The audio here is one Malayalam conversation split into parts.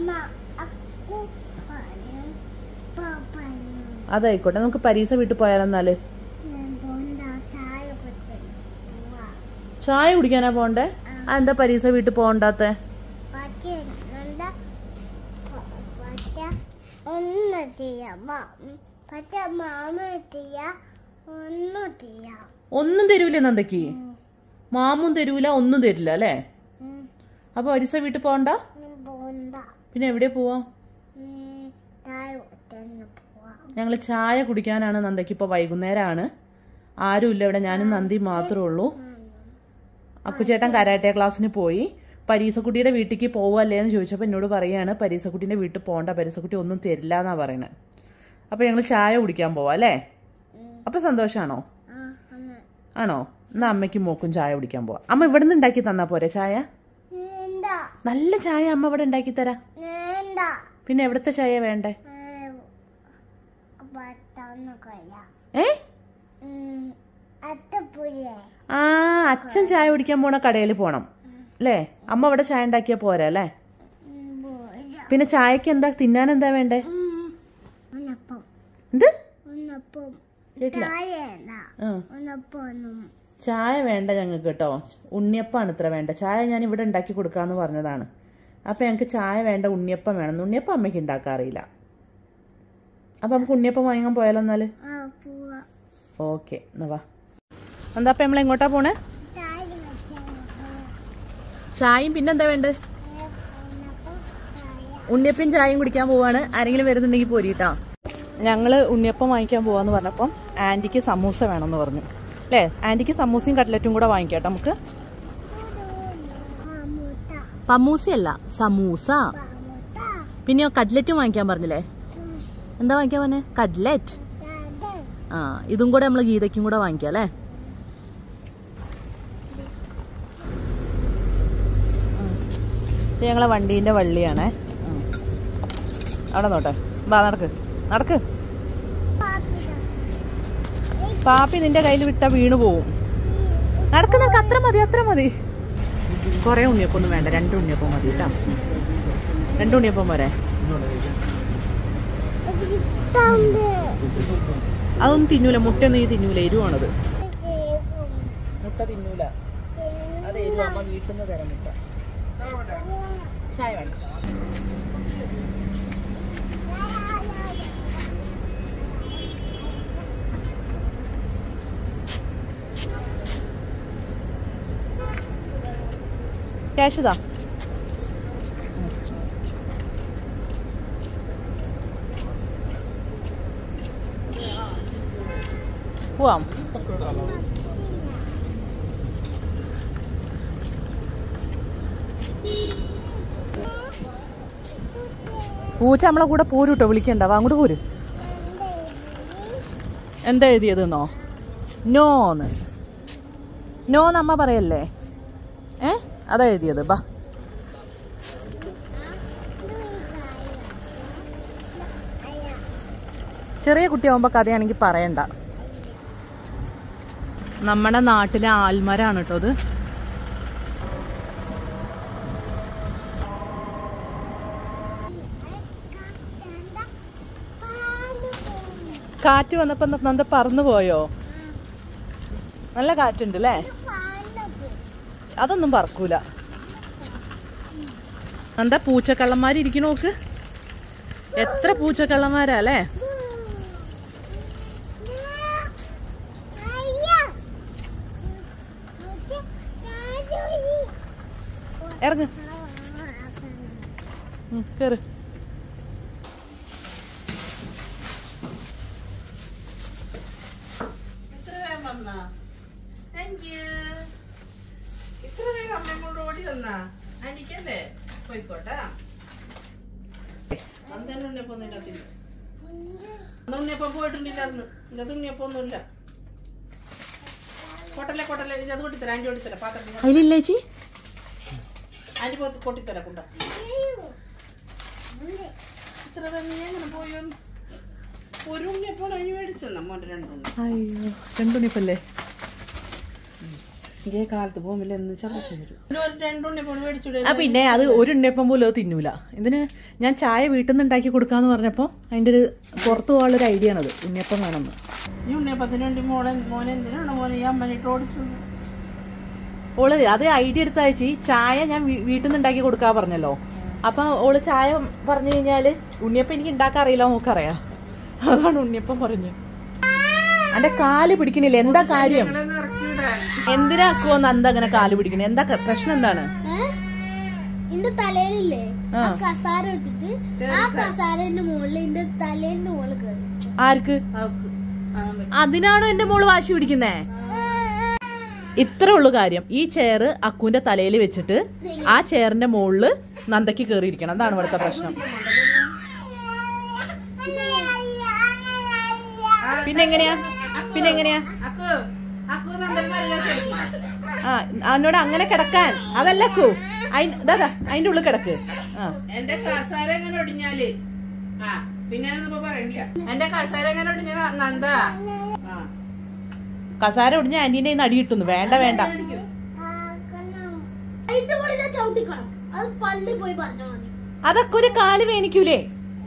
അമ്മ അക്കു പറഞ്ഞു പാപ്പനു അതായിക്കോട്ടെ നമുക്ക് പരീക്ഷ വീട്ടിൽ പോയാലെന്നാല് പോണ്ട ചായ കുത്തി പോവാ ചായ കുടിക്കാനാ പോണ്ടേ ആ എന്താ പരീക്ഷ വീട്ടിൽ പോകണ്ടാത്തെ പക്ഷേ എന്താ പക്ഷേ ഒന്നും ചെയ്യാം പക്ഷേ മാമ ചെയ്യാം ഒന്നും ചെയ്യാം ഒന്നും തരൂലേ നന്ദയ്ക്ക് മാമും തരൂല ഒന്നും തരില്ല അല്ലേ ഉം. അപ്പൊ പരീക്ഷ വീട്ടിൽ പോകണ്ട ഉം, പോണ്ട പിന്നെ എവിടെ പോവാ ഉം, ചായ കുത്തന്നെ പോവാം ഞങ്ങൾ ചായ കുടിക്കാനാണ് നന്ദയ്ക്ക് ഇപ്പൊ വൈകുന്നേരമാണ് ആരുമില്ല ഇവിടെ ഞാനും നന്ദി മാത്രമേ ഉള്ളൂ അക്കുചേട്ടൻ കരാട്ടെ ക്ലാസ്സിന് പോയി പരീസക്കുട്ടിയുടെ വീട്ടിലേക്ക് പോവല്ലേ എന്ന് ചോദിച്ചപ്പോൾ എന്നോട് പറയാണ് പരീസക്കുട്ടീൻ്റെ വീട്ടിൽ പോകണ്ട പരീസക്കുട്ടി ഒന്നും തരില്ല എന്നാ പറയണത് അപ്പൊ ഞങ്ങൾ ചായ കുടിക്കാൻ പോവാ അല്ലേ അപ്പൊ സന്തോഷാണോ ആ അമ്മ ആണോ എന്നാ അമ്മയ്ക്കും മോക്കും ചായ കുടിക്കാൻ പോവാ അമ്മ ഇവിടെ നിന്ന് ഉണ്ടാക്കി തന്നാ പോരെ ചായ വേണ്ട നല്ല ചായ അമ്മ ഇവിടെ ഉണ്ടാക്കി തരാം വേണ്ട പിന്നെ എവിടുത്തെ ചായ വേണ്ടേ ഭർത്താവിന് കൊല്ലാം ഏ അത്തപ്പുഴേ ആ അച്ഛൻ ചായ കുടിക്കാൻ പോണ കടയിൽ പോണം അല്ലേ അമ്മ ഇവിടെ ചായ ഉണ്ടാക്കിയാ പോരാ അല്ലേ പിന്നെ ചായക്ക് എന്താ തിന്നാൻ എന്താ വേണ്ടേ ഉണ്ണപ്പം എന്ത് ഉണ്ണപ്പം കേട്ടില്ല ചായണ്ട ആ ഉണ്ണപ്പം ഒന്നും ചായ വേണ്ട ഞങ്ങൾക്ക് കേട്ടോ ഉണ്ണിയപ്പാണ് ഇത്ര വേണ്ട ചായ ഞാൻ ഇവിടെ ഉണ്ടാക്കി കൊടുക്കാന്ന് പറഞ്ഞതാണ് അപ്പൊ ഞങ്ങൾക്ക് ചായ വേണ്ട ഉണ്ണിയപ്പം വേണം ഉണ്ണിയപ്പം അമ്മയ്ക്ക് ഉണ്ടാക്കാറിയില്ല അപ്പൊ നമുക്ക് ഉണ്ണിയപ്പം വാങ്ങാൻ പോയാലോ എന്നാല് ആ പോവാ ഓക്കെ എന്നാ വാ എന്താ അപ്പൊ നമ്മൾ എങ്ങോട്ടാ പോണേ ചായ വെക്കാൻ ചായയും പിന്നെന്താ വേണ്ടത് ഉണ്ണപ്പം ചായ ഉണ്ണിയപ്പം ചായയും കുടിക്കാൻ പോവാണ് ആരെങ്കിലും വരുന്നുണ്ടെങ്കിൽ പോരിട്ടാ ഞങ്ങള് ഉണ്ണിയപ്പം വാങ്ങിക്കാൻ പോവാന്ന് പറഞ്ഞപ്പം ആന്റിക്ക് സമൂസ വേണമെന്ന് പറഞ്ഞു അല്ലേ ആന്റിക്ക് സമൂസയും കട്ട്ലറ്റും കൂടെ വാങ്ങിക്കാം കേട്ടോ നമുക്ക് ആ മുട്ട പമ്മൂസയല്ല സമൂസ ആ മുട്ട പിന്നെയോ കട്ട്ലറ്റും വാങ്ങിക്കാൻ പറഞ്ഞില്ലേ എന്താ വാങ്ങിക്കാൻ പറഞ്ഞേ കട്ട്ലറ്റ് അത് ആ ഇതും കൂടെ നമ്മൾ ഗീതയ്ക്കും കൂടെ വാങ്ങിക്കാം അല്ലേ ഇത് ഞങ്ങളെ വണ്ടീന്റെ വള്ളിയാണേ ഉം. അവിടെ നോട്ടെ വാ നടക്ക് നടക്ക് പാപ്പിട പാപ്പി നിന്റെ കയ്യിൽ വിട്ടാ വീണു പോവും നടക്ക് നടക്ക് അത്ര മതി അത്ര മതി കുറെ ഉണ്ണിയപ്പം ഒന്നും വേണ്ട രണ്ട് ഉണ്ണിയപ്പം മതി കേട്ടോ രണ്ട് ഉണ്ണിയപ്പം പോരെ തമ്പ് അതൊന്നും തിന്നൂല മുട്ടയൊന്നും ഈ തിന്നൂല എരിവാണത് മുട്ട തിന്നൂല അത് എരിവ് അമ്മ വീട്ടിൽ നിന്ന് തരാൻ മുട്ട ചായ വേണ്ട ക്യാഷ് ഇതാ പോവാം പൂച്ച നമ്മളെ കൂടെ പോരൂട്ടോ വിളിക്കണ്ട വാ അങ്ങോട്ട് പോര് എന്താ എഴുതിയതെന്നോ നോന്ന് നോന്ന് അമ്മ പറയല്ലേ ഏ അതാ എഴുതിയത് ബാ ചെറിയ കുട്ടിയാവുമ്പോ കഥയാണെങ്കിൽ പറയണ്ട നമ്മുടെ നാട്ടിലെ ആൽമരാണ് കേട്ടോ അത് കാറ്റ് വന്നപ്പോ ന- നന്ദ പറന്നു പോയോ നല്ല കാറ്റുണ്ട് അല്ലേ അതൊന്നും പറക്കൂല എന്താ പൂച്ചക്കള്ളന്മാരിയ്ക്കണ നോക്ക് എത്ര പൂച്ചക്കള്ളന്മാരാ അല്ലേ ഇറങ്ങ് ഉം, കേറ് ഇത്ര വേഗം അമ്മ കൊണ്ട് ഓടി വന്നാ ആന്റിക്കല്ലേ പോയിക്കോട്ടെ അന്തന്നെ ഉണ്ണിയപ്പം ഒന്നും ഇല്ലാത്തില്ല അന്ന് ഉണ്ണിയപ്പം പോയിട്ടില്ല അന്ന് ഇന്നത് ഉണ്ണിയപ്പം ഒന്നുമില്ല കൊട്ടല്ലേ കൊട്ടല്ലേ ഇത് അത് കൊട്ടിത്തരാം ആന്റി കൊട്ടിത്തരാം പാത്രത്തിൽ അതിലില്ലേ ചേച്ചി ആന്റി പോയി കൊട്ടിത്തരാം കൊണ്ട ഇത്ര വേഗം എങ്ങനെ പോയോ ഒരു ഉണ്ണിയപ്പം അതിന് മേടിച്ചെന്നാ മോന്റെ രണ്ടുണ്ണി അയ്യോ രണ്ടുണിപ്പല്ലേ ഇതേ കാലത്ത് പോകുമ്പോൾ എന്ന് ചപ്പത്തി വരും പിന്നെ ഒരു രണ്ടുണ്ണിയപ്പോൾ മേടിച്ചൂടെ ആ പിന്നെ അത് ഒരു ഉണ്ണിയപ്പം പോലും അത് തിന്നൂല ഇതിന് ഞാൻ ചായ വീട്ടിൽ നിന്ന് ഉണ്ടാക്കി കൊടുക്കാന്ന് പറഞ്ഞപ്പോ അതിന്റെ ഒരു പുറത്തു പോകാനുള്ള ഒരു ഐഡിയ ആണത് ഉണ്ണിയപ്പം വേണമെന്ന് ഈ ഉണ്ണിയപ്പത്തിന് വേണ്ടി മോളെ മോനെ എന്തിനാണ് മോനെ ഈ അമ്മനിട്ട് ഓടിച്ചത് ഓള് അത് ഐഡിയ എടുത്ത അയച്ചി ചായ ഞാൻ വീ- വീട്ടിൽ നിന്ന് ഉണ്ടാക്കി കൊടുക്കാ പറഞ്ഞല്ലോ അപ്പൊ ഓള് ചായ പറഞ്ഞു കഴിഞ്ഞാല് ഉണ്ണിയപ്പം എനിക്ക് ഉണ്ടാക്കാൻ അറിയില്ല നോക്കറിയാം അതാണ് ഉണ്ണിയപ്പം പറഞ്ഞു എന്റെ കാല് പിടിക്കണില്ല എന്താ കാര്യം നിങ്ങളെ ഇറക്കിയിടാൻ എന്തിനാ അക്കുവോ നന്ദ അങ്ങനെ കാല് പിടിക്കണേ എന്താ ക- പ്രശ്നം എന്താണ് എന്റെ തലയിലില്ലേ ആ കസാര വെച്ചിട്ട് ആ കസാരന്റെ മുകളിൽ എന്റെ തലേന്റെ മുകളിൽ കയറി ആർക്ക് അവക്ക് ആ, അതെ. അതിനാണോ എന്റെ മോള് വാശി പിടിക്കുന്നേ ഇത്ര ഉള്ളു കാര്യം ഈ ചെയർ അക്കുവിന്റെ തലയിൽ വെച്ചിട്ട് ആ ചെയറിന്റെ മുകളില് നന്ദയ്ക്ക് കയറിയിരിക്കണം അതാണ് ഇവിടുത്തെ പ്രശ്നം പിന്നെ എങ്ങനെയാ പിന്നെ എങ്ങനെയാ അക്കു അക്കു നന്ദൻ നല്ല കളിക്കും. ആ അവനോട് അങ്ങനെ കിടക്കാൻ അതല്ല അക്കു അയിന് ഇതാ അതിന്റെ ഉള്ളിൽ കിടക്ക് ആ എന്റെ കസാര എങ്ങനെ ഒടിഞ്ഞാല് ആ പിന്നെ ഞാനൊന്നും പറയണില്ല എന്റെ കസാര എങ്ങനെ ഒടിഞ്ഞ നന്ദ ആ കസാര ഒടിഞ്ഞ ആന്റീനെ ഇന്ന് അടി കിട്ടുന്നു വേണ്ട വേണ്ട അടിക്കും. അതിന്റെ മുകളിൽ ഞാൻ ചവിട്ടിക്കണം അത് പള്ളിയിൽ പോയി പറഞ്ഞാൽ മതി അതൊക്കെ ഒരു കാല് വേനിക്കൂലേ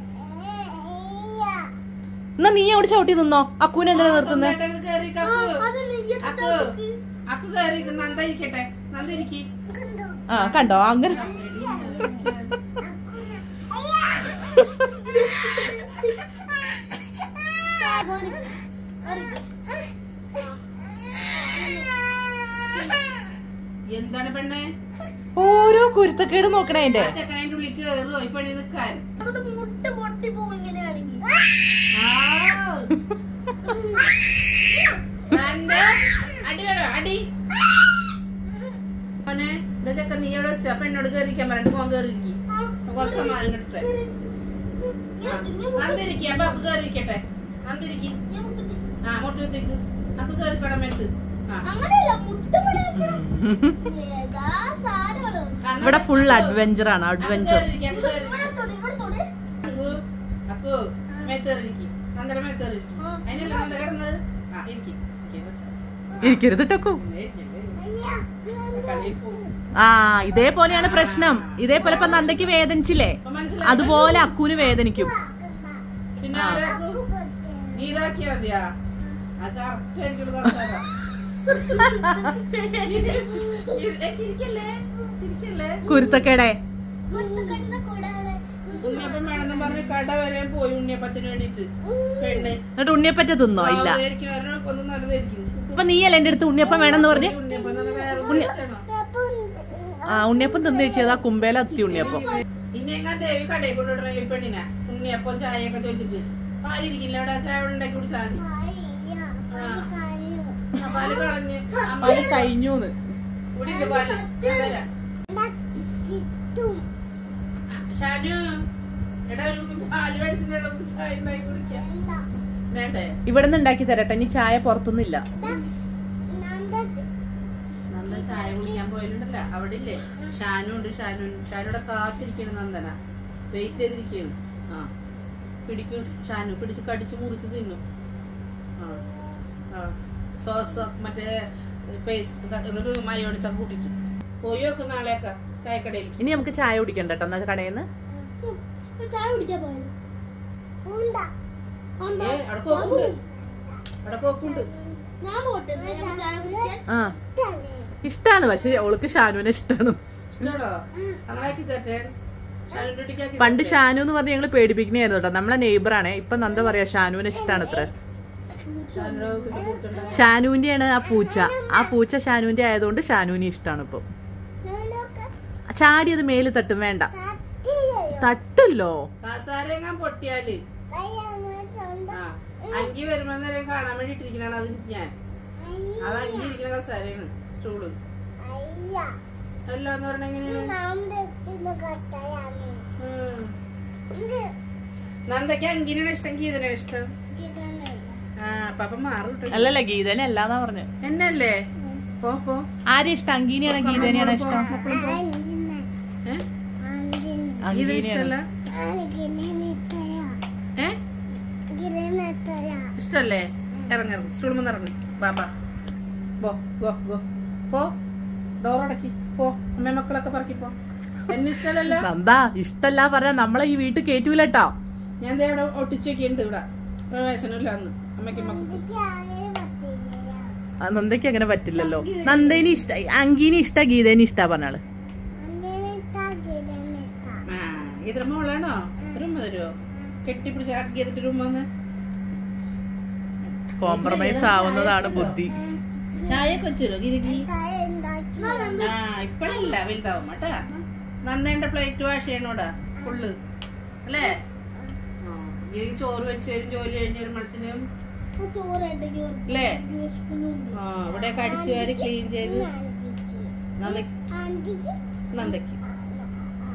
എന്നാ നീ അവിടെ ചവിട്ടി നിന്നോ അക്കുവിനെ എന്തിനാ നിർത്തുന്നേ ചേട്ടൻ കേറി അക്കു അതല്ല ഈ അക്കു അക്കു കേറി നന്ദ ഇരിക്കട്ടെ നന്ദ ഇരിക്കി ആ കണ്ടോ അങ്ങനെ എന്താണ് പെണ്ണെ ഓരോ കുരുത്തക്കേട് നോക്കണേ എന്റെ ആ ചെക്കൻ അതിന്റെ ഉള്ളിൽ കേറുവോ ഈ പെണ്ണി നിക്കാൻ അവിടെ മുട്ട പൊട്ടി പോകും ഇങ്ങനെയാണെങ്കിൽ നന്ദ അടി വേണോ അടി മോനെ എന്റെ ചെക്കൻ നീ എവിടെ വെച്ചാ പെണ്ണോട് കേറിക്കാൻ പറഞ്ഞിട്ട് മോൻ കേറിയിരിക്കി കുറച്ച് സമാധാനം കിട്ടട്ടെ നന്ദിരിക്കുക അപ്പൊ അക്ക് കേറിയിരിക്കട്ടെ നന്ദിരിക്കി ആ മുട്ടത്തേക്ക് അക്ക് കേറിക്കട മേത്ത് ആ അങ്ങനെയല്ല മുട്ട ഇവിടെ വെക്കണം. ഏതാ സാരമുള്ളൂ ആ, ഇവിടെ ഫുൾ അഡ്വഞ്ചർ ആണ് അക്ക് അഡ്വഞ്ചർ കേറിയിരിക്ക്, അക്ക് കേറിയിരിക്ക്. ഇവിടെ തൊട് ഇവിടെ തൊട് അക്കു, അക്കു, മേത്തേറിയിരിക്ക്. നന്ദയുടെ മേത്തേറിയിരിക്ക്. അതിനല്ലേ നന്ദ കിടന്നത്? ആ, ഇരിക്ക്. ഇരിക്ക്. ഇരിക്കരുത് ടക്കു ഇല്ലേ, ഇല്ലേ. കളിയിൽ പോകും. ആ ഇതേപോലെയാണ് പ്രശ്നം ഇതേപോലെ ഇപ്പൊ നന്ദയ്ക്ക് വേദനിച്ചില്ലേ അപ്പൊ മനസ്സിലായോ? അതുപോലെ അക്കുവിന് വേദനിക്കും പിന്നെ ആരാ അക്കു? നീ ഇതാക്കിയാ മതിയാ അത് കറക്റ്റ് ആയിരിക്കും കറക്റ്റാ. ഇത്- ഏ, ചിരിക്കല്ലേ ചിരിക്കല്ലേ കുരുത്തക്കേടെ കൊത്ത കണ്ണ കൂടാതെ ഉണ്ണിയപ്പം വേണമെന്ന് പറഞ്ഞ് കട വരെ പോയി ഉണ്ണിയപ്പത്തിന് വേണ്ടിട്ട് പെണ്ണ് എന്നിട്ട് ഉണ്ണിയപ്പറ്റ തിന്നോ ഇല്ല ഒന്നും നല്ലതായിരിക്കും അപ്പൊ നീയല്ലേ എന്റെ അടുത്ത് ഉണ്ണിയപ്പം വേണമെന്ന് പറഞ്ഞ് ഉണ്ണിയപ്പം എന്ന് പറഞ്ഞാൽ വേറെ ഒരു ടേസ്റ്റാണോ? ആ ഉണ്ണിയപ്പം തിന്നു വെച്ചത് ആ കുമ്പേല അത്തി ഉണ്ണിയപ്പം ഇനി എങ്ങാ ദേവി കടയിൽ കൊണ്ടുവിടണല്ലേ ഈ പെണ്ണിനെ ഉണ്ണിയപ്പം ചായയൊക്കെ ചോദിച്ചിട്ട് പാലിരിക്കില്ല അവിടെ ചായ ഇവിടെ ഉണ്ടാക്കി കുടിച്ചാൽ മതി ആ, പാല് കളഞ്ഞ് അമ്മ അത് കഴിഞ്ഞൂന്ന് കുടിയില്ല പാല് ഞാൻ തരാം ഷാനു എടാ ഒരു കുപ്പി പാല് മേടിച്ചിട്ട് നമുക്ക് ചായ ഉണ്ടാക്കി കുടിക്കാം വേണ്ടേ ഇവിടെ നിന്ന് ഉണ്ടാക്കി തരട്ടെ ഇനി ചായ പുറത്തൊന്നുമില്ല നന്ദ ചായ കുടിക്കാൻ പോയിട്ടുണ്ടല്ല അവിടെ ഇല്ലേ ഷാനു ഉണ്ട് ഷാനു ഷാനുടെ കാത്തിരിക്കണം നന്ദന വെയിറ്റ് ചെയ്തിരിക്കണം ആ പിടിക്കും ഷാനു പിടിച്ച് കടിച്ച് മുറിച്ച് തിന്നും ആ ആ സോസ് മറ്റേ പേസ്റ്റ് എന്നിട്ട് മയോണിസ് ഒക്കെ കൂട്ടിട്ട് പോയി നോക്ക് നാളെയൊക്കെ ചായക്കടയിലേക്ക് ഇനി നമുക്ക് ചായ കുടിക്കണ്ട കേട്ടോ എന്നാ കടയിൽ നിന്ന് ചായ കുടിക്കാൻ പോയത് ഏ അവിടെ കോക്കുണ്ട് അവിടെ കോക്കുണ്ട് ഞാൻ പോട്ടെ ഞാൻ ചായ കുടിക്കാൻ ആ ഇഷ്ടാണ് പക്ഷെ അവൾക്ക് ഷാനുവിനെ ഇഷ്ടാണ് ഇഷ്ടമാണോ നമ്മളാക്കി തരട്ടെ ഷാനുന്റെ കുട്ടിക്കാക്കി പണ്ട് ഷാനു എന്ന് പറഞ്ഞ് ഞങ്ങള് പേടിപ്പിക്കണായിരുന്നു കേട്ടോ നമ്മളെ നെയ്ബർ ആണ് ഇപ്പൊ എന്താ പറയാ ഷാനുവിനെ ഇഷ്ടാണ് അത്ര ഷാനുടെ കുട്ടി കുടിച്ചോണ്ടാ ഷാനുവിന്റെയാണ് ആ പൂച്ച ആ പൂച്ച ഷാനുവിന്റെ ആയതുകൊണ്ട് ഷാനുവിനെ ഇഷ്ടാണ് ഇപ്പൊ ചാടി അത് മേല് തട്ടും വേണ്ട തട്ടല്ലോ കസാരങ്ങാൻ പൊട്ടിയാല് ആ അങ്കി വരുമ്പോ നേരം കാണാൻ വേണ്ടി ഇട്ടിരിക്കണാണ് അത് ഞാൻ അത് അങ്കി ഇരിക്കുന്ന കസാരയാണ് സ്റ്റൂള് അല്ല എന്ന് പറഞ്ഞ എങ്ങനെയാണ് ഉം. നന്ദയ്ക്ക് അങ്കിനാണ് ഇഷ്ടം ഗീതനാണ് ഇഷ്ടം ആ പാപ്പ മാറും കേട്ടോ അല്ലല്ല ഗീതനെ അല്ലാന്നാ പറഞ്ഞു എന്നല്ലേ പോ പോ ആരെയും ഇഷ്ടം അങ്കീനെയാണോ ഗീതനെയാണോ ഇഷ്ടം ഏ ഗീത അങ്കീനെയാണ് ഇഷ്ടല്ല ഏ ഇഷ്ടല്ലേ ഇറങ്ങ സ്റ്റൂൾ മുന്ന് ഇറങ്ങി ബാബാ ഗോ ഗോ ഗോ പോ ഡോർ അടക്കി പോ അമ്മ മക്കളൊക്കെ പറക്കിപ്പോ എന്നെ ഇഷ്ടമല്ലല്ലോ നന്ദ ഇഷ്ടല്ല പറഞ്ഞ നമ്മളെ ഈ വീട്ടിൽ കേറ്റൂലട്ടോ ഞാൻ ദേ ഇവിടെ ഒട്ടിച്ചു വെക്കിണ്ട് ഇവിടെ പ്രവേശനമില്ല അന്ന് അമ്മയ്ക്ക് മക്കൾ എനിക്ക് അങ്ങനെ പറ്റില്ല ആ, നന്ദയ്ക്ക് അങ്ങനെ പറ്റില്ലല്ലോ നന്ദേനെ ഇഷ്ട അങ്കീനെ ഇഷ്ട ഗീതേനെ ഇഷ്ട പറഞ്ഞാള് അങ്ങനെ ഇട്ടാക്കിയതാണ് ഇട്ടാ. ആ ഇതിന് മോളാണോ റൂം തരുമോ കെട്ടിപ്പിടിച്ച് ആക്കി ചെയ്തിട്ട് റൂം വന്ന് കോംപ്രമൈസ് ആവുന്നതാണ് ബുദ്ധി ചായ ഒക്കെ വെച്ചിരോ ഗിരിഗി ചായ ഉണ്ടാക്കി ആ ഇപ്പഴല്ല വലുതാവും കേട്ടാ നന്നേണ്ട പ്ലേറ്റ് വാഷ് ചെയ്യണോടാ ഫുള്ള് അല്ലേ ആ, ഗിരി ചോറ് വെച്ച് തരും ജോലി കഴിഞ്ഞ് വരുമ്പോഴത്തേനും ഇപ്പൊ ചോറ് ഉണ്ടെങ്കിൽ അല്ലേ വിശക്കുന്നുണ്ട്. ആ ഇവിടെ കടിച്ചു വാരി ക്ലീൻ ചെയ്ത് ആന്റിക്ക്. നന്ദയ്ക്ക് ആന്റിക്ക് നന്ദയ്ക്ക് ആ, ആ,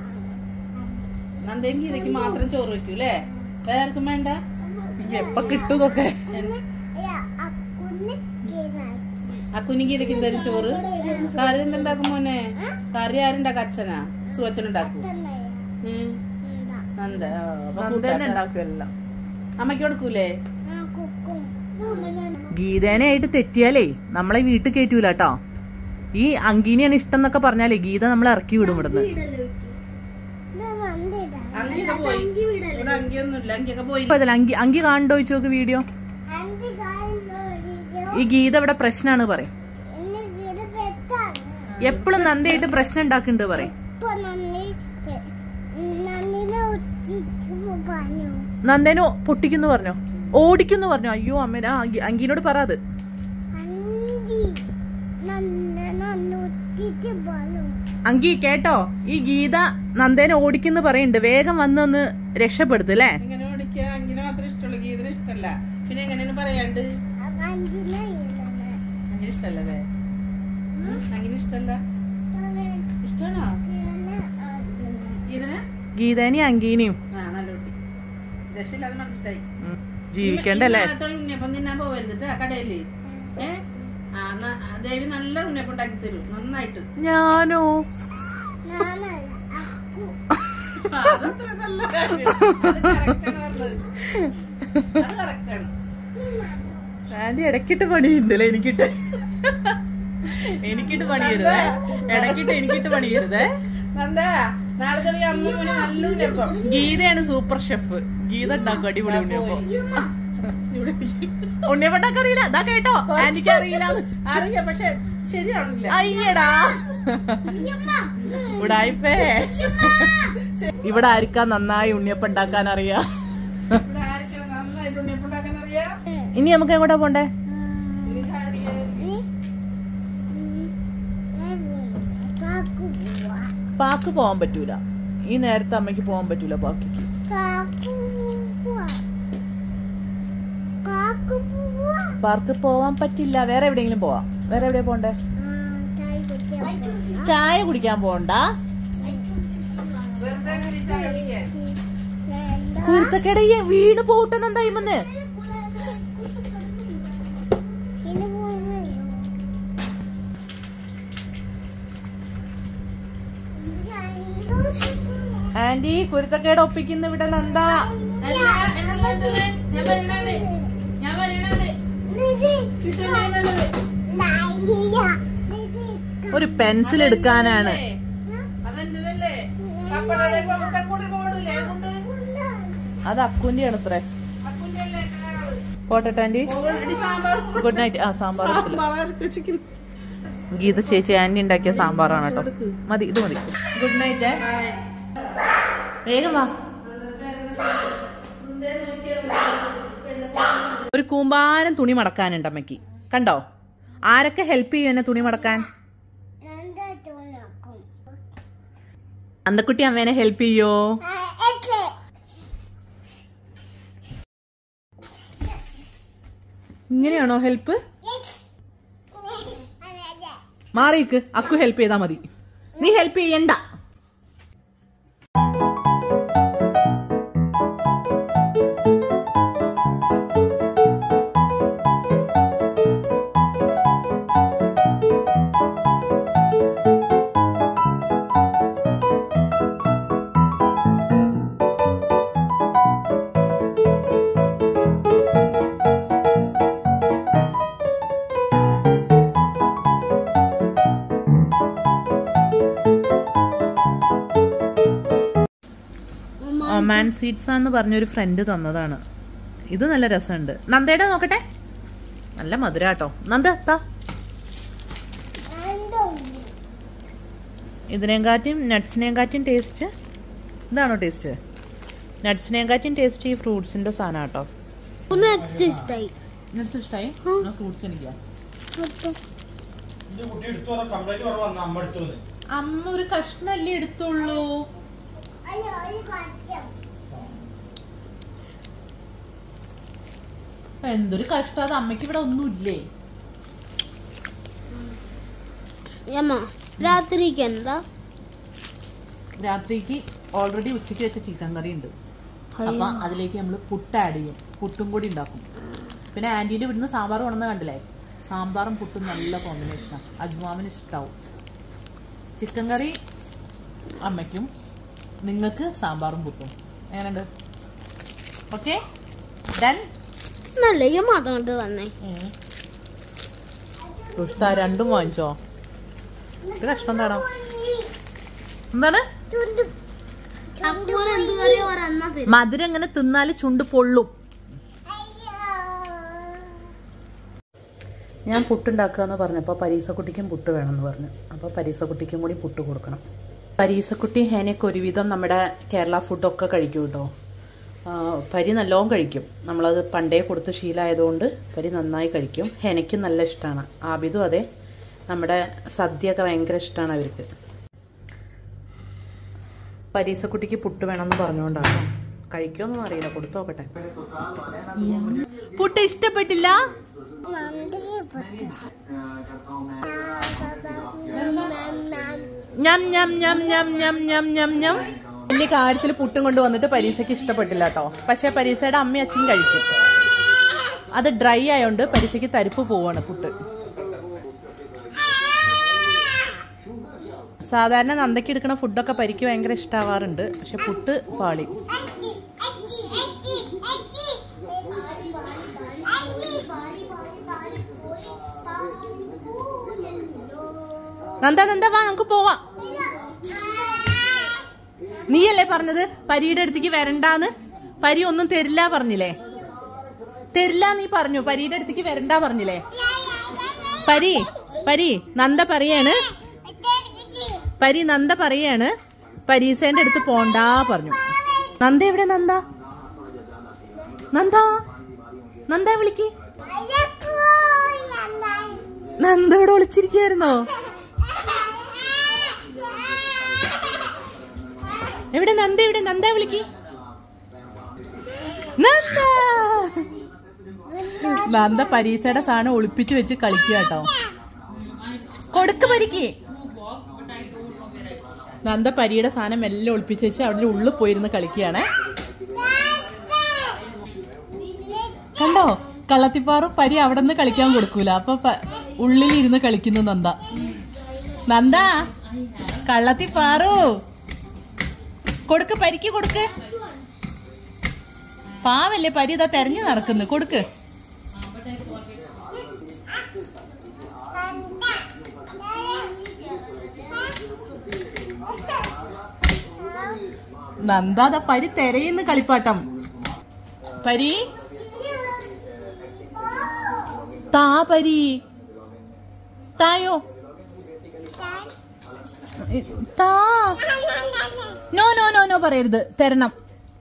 ആ. നന്ദയും ഗീതയ്ക്ക് മാത്രം ചോറ് വെക്കൂ അല്ലേ വേറെ ആർക്കും വേണ്ട എപ്പ കിട്ടുന്നൊക്കെ അക്കുന്ന് അല്ല, അക്കുന്ന് കേറാക്കി. ആ കുഞ്ഞു ഗീതയ്ക്ക് എന്തായാലും ചോറ് കറി എന്തുണ്ടാക്കും മോനെ കറി ആരുണ്ടാക്കും അച്ഛനാ സുവച്ചൻ ഉണ്ടാക്കൂ തന്നെ ഉം. ഉണ്ടാ. നന്ദ ആ, അപ്പൊ നന്ദേനെ കൂട്ടാട്ടോ. ഉണ്ടാക്കുമല്ല അമ്മയ്ക്ക് കൊടുക്കൂലേ ആ, കുക്കും. ഇത് ഉമ്മനാണ്. ഗീതേനെ ആയിട്ട് തെറ്റിയാലേ നമ്മളെ വീട്ടിൽ കയറ്റൂല കേട്ടോ ഈ അങ്കീനെയാണ് ഇഷ്ടം എന്നൊക്കെ പറഞ്ഞാലേ ഗീത നമ്മളെ ഇറക്കി വിടും ഇവിടുന്ന് വീടല്ലേ വെക്ക്. ഇത് വന്നിടാ. അങ്കിയൊക്കെ പോയി ഇവിടെ അങ്കിയൊന്നുമില്ല അങ്കിയൊക്കെ പോയി ഇപ്പൊ അതില് അങ്കി അങ്കി കാണണ്ടോ ചോദിച്ചു നോക്ക് വീഡിയോ ആന്റി കാണുന്ന ഒരു ഈ ഗീത ഇവിടെ പ്രശ്നമാണ് പറയും എന്നെ ഇത് പെട്ടാണ്. എപ്പോഴും നന്ദയായിട്ട് പ്രശ്നം ഉണ്ടാക്കുന്നുണ്ട് പറയും ഇപ്പൊ നന്ദി പെ- നന്ദിനെ ഒറ്റിട്ട് പറഞ്ഞു. നന്ദേനെ പൊട്ടിക്കുന്നു പറഞ്ഞോ ഓടിക്കുന്നു പറഞ്ഞോ അയ്യോ അമ്മേനെ ആ അങ്കി- അങ്കീനോട് പറ അത് അഞ്ചി നന്നെ നന്നെ ഒറ്റിട്ട് പറഞ്ഞു. അങ്കി കേട്ടോ ഈ ഗീത നന്ദേനെ ഓടിക്കുന്നു പറയുന്നുണ്ട് വേഗം വന്നൊന്ന് രക്ഷപ്പെടുത്തല്ലേ ഇങ്ങനെ ഓടിക്കുക അങ്കിനെ മാത്രമേ ഇഷ്ടമുള്ളൂ ഗീതന് ഇഷ്ടമല്ല പിന്നെ എങ്ങനെയാണ് പറയാണ്ട് അപ്പൊ അഞ്ചിനെ ഇടണേ. അങ്ങനെ ഇഷ്ടല്ലേ അങ്ങനെ ഇഷ്ടല്ല ഇഷ്ടമാണോ പിന്നെ അതിനെ. ഗീതന് ഗീതേനെയും അങ്കീനെയും ആ നല്ല കുട്ടി രക്ഷയില്ലാതെ മനസ്സിലായി ഉം, ജീവിക്കണ്ടല്ലേ ഉണ്ണിയപ്പം തിന്നാൻ പോവരുത് ട്ടാ കടയില് ഏ ആ ന- ആ, ദേവി നല്ല ഉണ്ണിയപ്പം ഉണ്ടാക്കി തരും നന്നായിട്ട് ഞാനോ ഞാനല്ല, അക്കു. ആ, അതത്ര നല്ല കാര്യം. അത് correct ആണ് പറഞ്ഞത്. അത് correct ആണ്. ആന്റി ഇടക്കിട്ട് പണിയുണ്ടല്ലേ എനിക്കിട്ട് എനിക്കിട്ട് പണിയരുതേ ഇടക്കിട്ട് എനിക്കിട്ട് പണിയരുതേ നന്ദാ നാളെ തുടങ്ങി അമ്മ മോനെ നല്ല ഉണ്ണിയപ്പം ഗീതയാണ് സൂപ്പർ ഷെഫ് ഗീത ഉണ്ടാക്കും അടിപൊളി ഉണ്ണിയപ്പം ഇവിടെ ഉണ്ണിയപ്പം ഉണ്ടാക്കാൻ അറിയില്ല അതാ കേട്ടോ ആന്റിക്ക് അറിയില്ല അറിയാം പക്ഷെ ശരിയാവണില്ല അയ്യടാ ഉടായിപ്പേ ഇവിടെ ആർക്കാ നന്നായി ഉണ്ണിയപ്പം ഉണ്ടാക്കാൻ അറിയാ ഇവിടെ ആർക്കാണ് നന്നായിട്ട് ഉണ്ണിയപ്പം ഉണ്ടാക്കാൻ അറിയാം ഇനി നമുക്ക് എങ്ങോട്ടാ പോണ്ടേ ഇത് ചായ കുടിക്കാൻ. നീ ഉം, എവിടെ? കാക്കു പോവാ. പാക്ക് പോവാൻ പറ്റൂല ഈ നേരത്തെ അമ്മയ്ക്ക് പോവാൻ പറ്റൂല പാക്കിക്ക് കാക്കു പോവാ. കാക്കു പോവാ. പാർക്ക് പോവാൻ പറ്റില്ല വേറെ എവിടെയെങ്കിലും പോവാം വേറെ എവിടെയാ പോണ്ടേ ആ, ചായ കുടിക്കാൻ പോവാ. ചായ കുടിക്കാൻ പോണ്ട വെറുതെ ഇങ്ങനെ ചായ കുടിക്കാൻ. വേണ്ട. കുരുത്തക്കേട ഈ വീട് പോട്ടെന്നെന്തായിമെന്ന് ഇനി പോവുകയോ? ആന്റി കുരുത്തക്കേട് ഒപ്പിക്കുന്ന ഇവിടെ നന്ദാ അല്ല, എന്നല്ല എന്തുള്ളേ? ഞാൻ വരണവിടെ. ഞാൻ വരണവിടെ. നിധി. കിട്ടൂലേ നല്ലത്? നായിക. നിധി. ഒരു പെൻസിൽ എടുക്കാനാണ് അതെന്റേതല്ലേ? പപ്പടയുടെ പുറത്തെ കൂടി പോടൂലേ? അതുകൊണ്ട് അത് അക്കുന്റെ ആണ് ഇത്രേ അക്കുന്റെ അല്ലേ കാണാറ്. പോട്ടെ ആന്റി പോകണടി സാമ്പാർ. ഗുഡ് നൈറ്റ് ആ സാമ്പാർ എടുത്തില്ല. സാമ്പാർ ആർക്ക് വെച്ചിരിക്കുന്നു? ഗീത ചേച്ചി ആന്റി ഉണ്ടാക്കിയ സാമ്പാറാണ് കേട്ടോ മതി ഇത് മതി ഗുഡ് നൈറ്റ് വേഗം വാ ഒരു കൂമ്പാരം തുണി മടക്കാനുണ്ട് അമ്മയ്ക്ക് കണ്ടോ ആരൊക്കെ ഹെൽപ്പ് ചെയ്യും എന്നെ തുണി മടക്കാൻ നന്ദ തോന്നാക്കും. അന്തക്കുട്ടി അമ്മേനെ ഹെൽപ്പ് ചെയ്യോ ആ, എക്കെ. ഇങ്ങനെയാണോ ഹെൽപ്പ് അതെ. മാറിക്ക് അക്കു ഹെൽപ്പ് ചെയ്താ മതി നീ ഹെൽപ്പ് ചെയ്യണ്ട റൊമാൻ സ്വീറ്റ്സ് എന്ന് പറഞ്ഞൊരു ഫ്രണ്ട് തന്നതാണ് ഇത് നല്ല രസമുണ്ട് നന്ദയുടെ നോക്കട്ടെ നല്ല മധുരാട്ടോ നന്ദ താ ഇതിനേം കാറ്റും നട്ട്സിനേം കാറ്റും ടേസ്റ്റ് ഇതാണോ ടേസ്റ്റ് നട്ട്സിനേം കാറ്റും ടേസ്റ്റ് ഈ ഫ്രൂട്ട്സിന്റെ സാധനം കേട്ടോ നെക്സ്റ്റ് ഇഷ്ടായി നട്ട്സ് ഇഷ്ടമായി ഫ്രൂട്ട്സ് എനിക്കാ ഇത് കുട്ടി എടുത്തു പറഞ്ഞ കംപ്ലൈന്റ് പറഞ്ഞു വന്ന അമ്മ എടുത്തു വന്ന്. അമ്മ ഒരു കഷ്ണല്ലേ എടുത്തുള്ളൂ എന്തൊരു കഷ്ടം അത് അമ്മയ്ക്ക് ഇവിടെ ഒന്നുമില്ലേ അമ്മ രാത്രിക്ക് എന്താ രാത്രിക്ക് ഓൾറെഡി ഉച്ചയ്ക്ക് വെച്ച ചിക്കൻ കറി ഉണ്ട് അപ്പൊ അതിലേക്ക് നമ്മൾ പുട്ട് ആഡ് ചെയ്യും പുട്ടും കൂടി ഉണ്ടാക്കും പിന്നെ ആന്റീന്റെ ഇവിടുന്ന് സാമ്പാർ കൊണ്ടുവന്ന് കണ്ടില്ലേ സാമ്പാറും പുട്ടും നല്ല കോമ്പിനേഷനാണ് അജ്മാമിന് ഇഷ്ടാവും ചിക്കൻ കറി അമ്മയ്ക്കും നിങ്ങൾക്ക് സാമ്പാറും പുട്ടും എങ്ങനെയുണ്ട് ഓക്കെ ഡൺ നല്ല ഈ മാത്രം കൊണ്ട് വന്നേ ദുഷ്ട രണ്ടും വാങ്ങിച്ചോ ഇത് കഷ്ടം എന്താണോ എന്താണ് അക്കൂന് എന്ത് കറിയാ പറയാ തരും മധുരം ഇങ്ങനെ തിന്നാല് ചുണ്ട് പൊള്ളും ഞാൻ പുട്ടുണ്ടാക്കുക എന്ന് പറഞ്ഞപ്പോൾ പരീസക്കുട്ടിക്കും പുട്ട് വേണമെന്ന് പറഞ്ഞു അപ്പോൾ പരീസക്കുട്ടിക്കും കൂടി പുട്ട് കൊടുക്കണം പരീസക്കുട്ടി ഹേനയ്ക്ക് ഒരുവിധം നമ്മുടെ കേരള ഫുഡൊക്കെ കഴിക്കും കേട്ടോ ആ, പരി നല്ലോണം കഴിക്കും നമ്മളത് പണ്ടേ കൊടുത്ത് ശീലമായതുകൊണ്ട് പരി നന്നായി കഴിക്കും ഹെനയ്ക്കും നല്ല ഇഷ്ടമാണ് ആബിദും അതെ നമ്മുടെ സദ്യയൊക്കെ ഭയങ്കര ഇഷ്ടമാണ് അവർക്ക് പരീസക്കുട്ടിക്ക് പുട്ട് വേണമെന്ന് പറഞ്ഞുകൊണ്ടാണ് കഴിക്കുമെന്നൊന്നും അറിയില്ല കൊടുത്തു നോക്കട്ടെ പുട്ട് ഇഷ്ടപ്പെട്ടില്ല ഞം ഞം ഞം ഞം ഞം ഞം ഞം ഞം വലിയ കാര്യത്തിൽ പുട്ടും കൊണ്ട് വന്നിട്ട് പരീക്ഷയ്ക്ക് ഇഷ്ടപ്പെട്ടില്ല കേട്ടോ പക്ഷെ പരീക്ഷയുടെ അമ്മയും അച്ഛനും കഴിക്കും അത് ഡ്രൈ ആയോണ്ട് പരീക്ഷയ്ക്ക് തരിപ്പ് പോവാണ് പുട്ട് സാധാരണ നന്ദയ്ക്ക് എടുക്കുന്ന ഫുഡൊക്കെ പരിക്ക് ഭയങ്കര ഇഷ്ടാവാറുണ്ട് പക്ഷെ പുട്ട് പാളി നന്ദ നന്ദ വാ നമുക്ക് പോവാം നീയല്ലേ പറഞ്ഞത് പരിയുടെ അടുത്തേക്ക് വരണ്ടാന്ന് പരി ഒന്നും തരില്ല പറഞ്ഞില്ലേ തരില്ല നീ പറഞ്ഞു പരിയുടെ അടുത്തേക്ക് വരണ്ട പറഞ്ഞില്ലേ പരി പരി നന്ദ പറയാണ് പരി നന്ദ പറയാണ് പരീസേന്റെ അടുത്ത് പോണ്ടാ പറഞ്ഞു നന്ദ എവിടെ നന്ദ നന്ദ നന്ദ വിളിക്ക് നന്ദ ഇവിടെ വിളിച്ചിരിക്കായിരുന്നോ എവിടെ നന്ദ എവിടെ നന്ദ വിളിക്ക് നന്ദ നന്ദ പരീക്ഷയുടെ സാധനം ഒളിപ്പിച്ചു വെച്ച് കളിക്കുക കേട്ടോ കൊടുക്ക് പരിക്ക് നന്ദ പരിയുടെ സാധനം എല്ലാം ഒളിപ്പിച്ച് വെച്ച് അവിടെ ഉള്ളിൽ പോയിരുന്ന് കളിക്കുകയാണേ കണ്ടോ കള്ളത്തിപ്പാറും പരി അവിടെ നിന്ന് കളിക്കാൻ കൊടുക്കൂല അപ്പൊ പ- ഉള്ളിലിരുന്ന് കളിക്കുന്നു നന്ദ നന്ദ കള്ളത്തിപ്പാറു കൊടുക്ക് പരിക്ക് കൊടുക്ക് പാവല്ലേ പരി ഇതാ തെരഞ്ഞു നടക്കുന്നു കൊടുക്ക് നന്ദ ദാ പരി തെരയുന്ന കളിപ്പാട്ടം പരി താ പരി തായോ താ നോ നോ നോ നോ പറയരുത് തരണം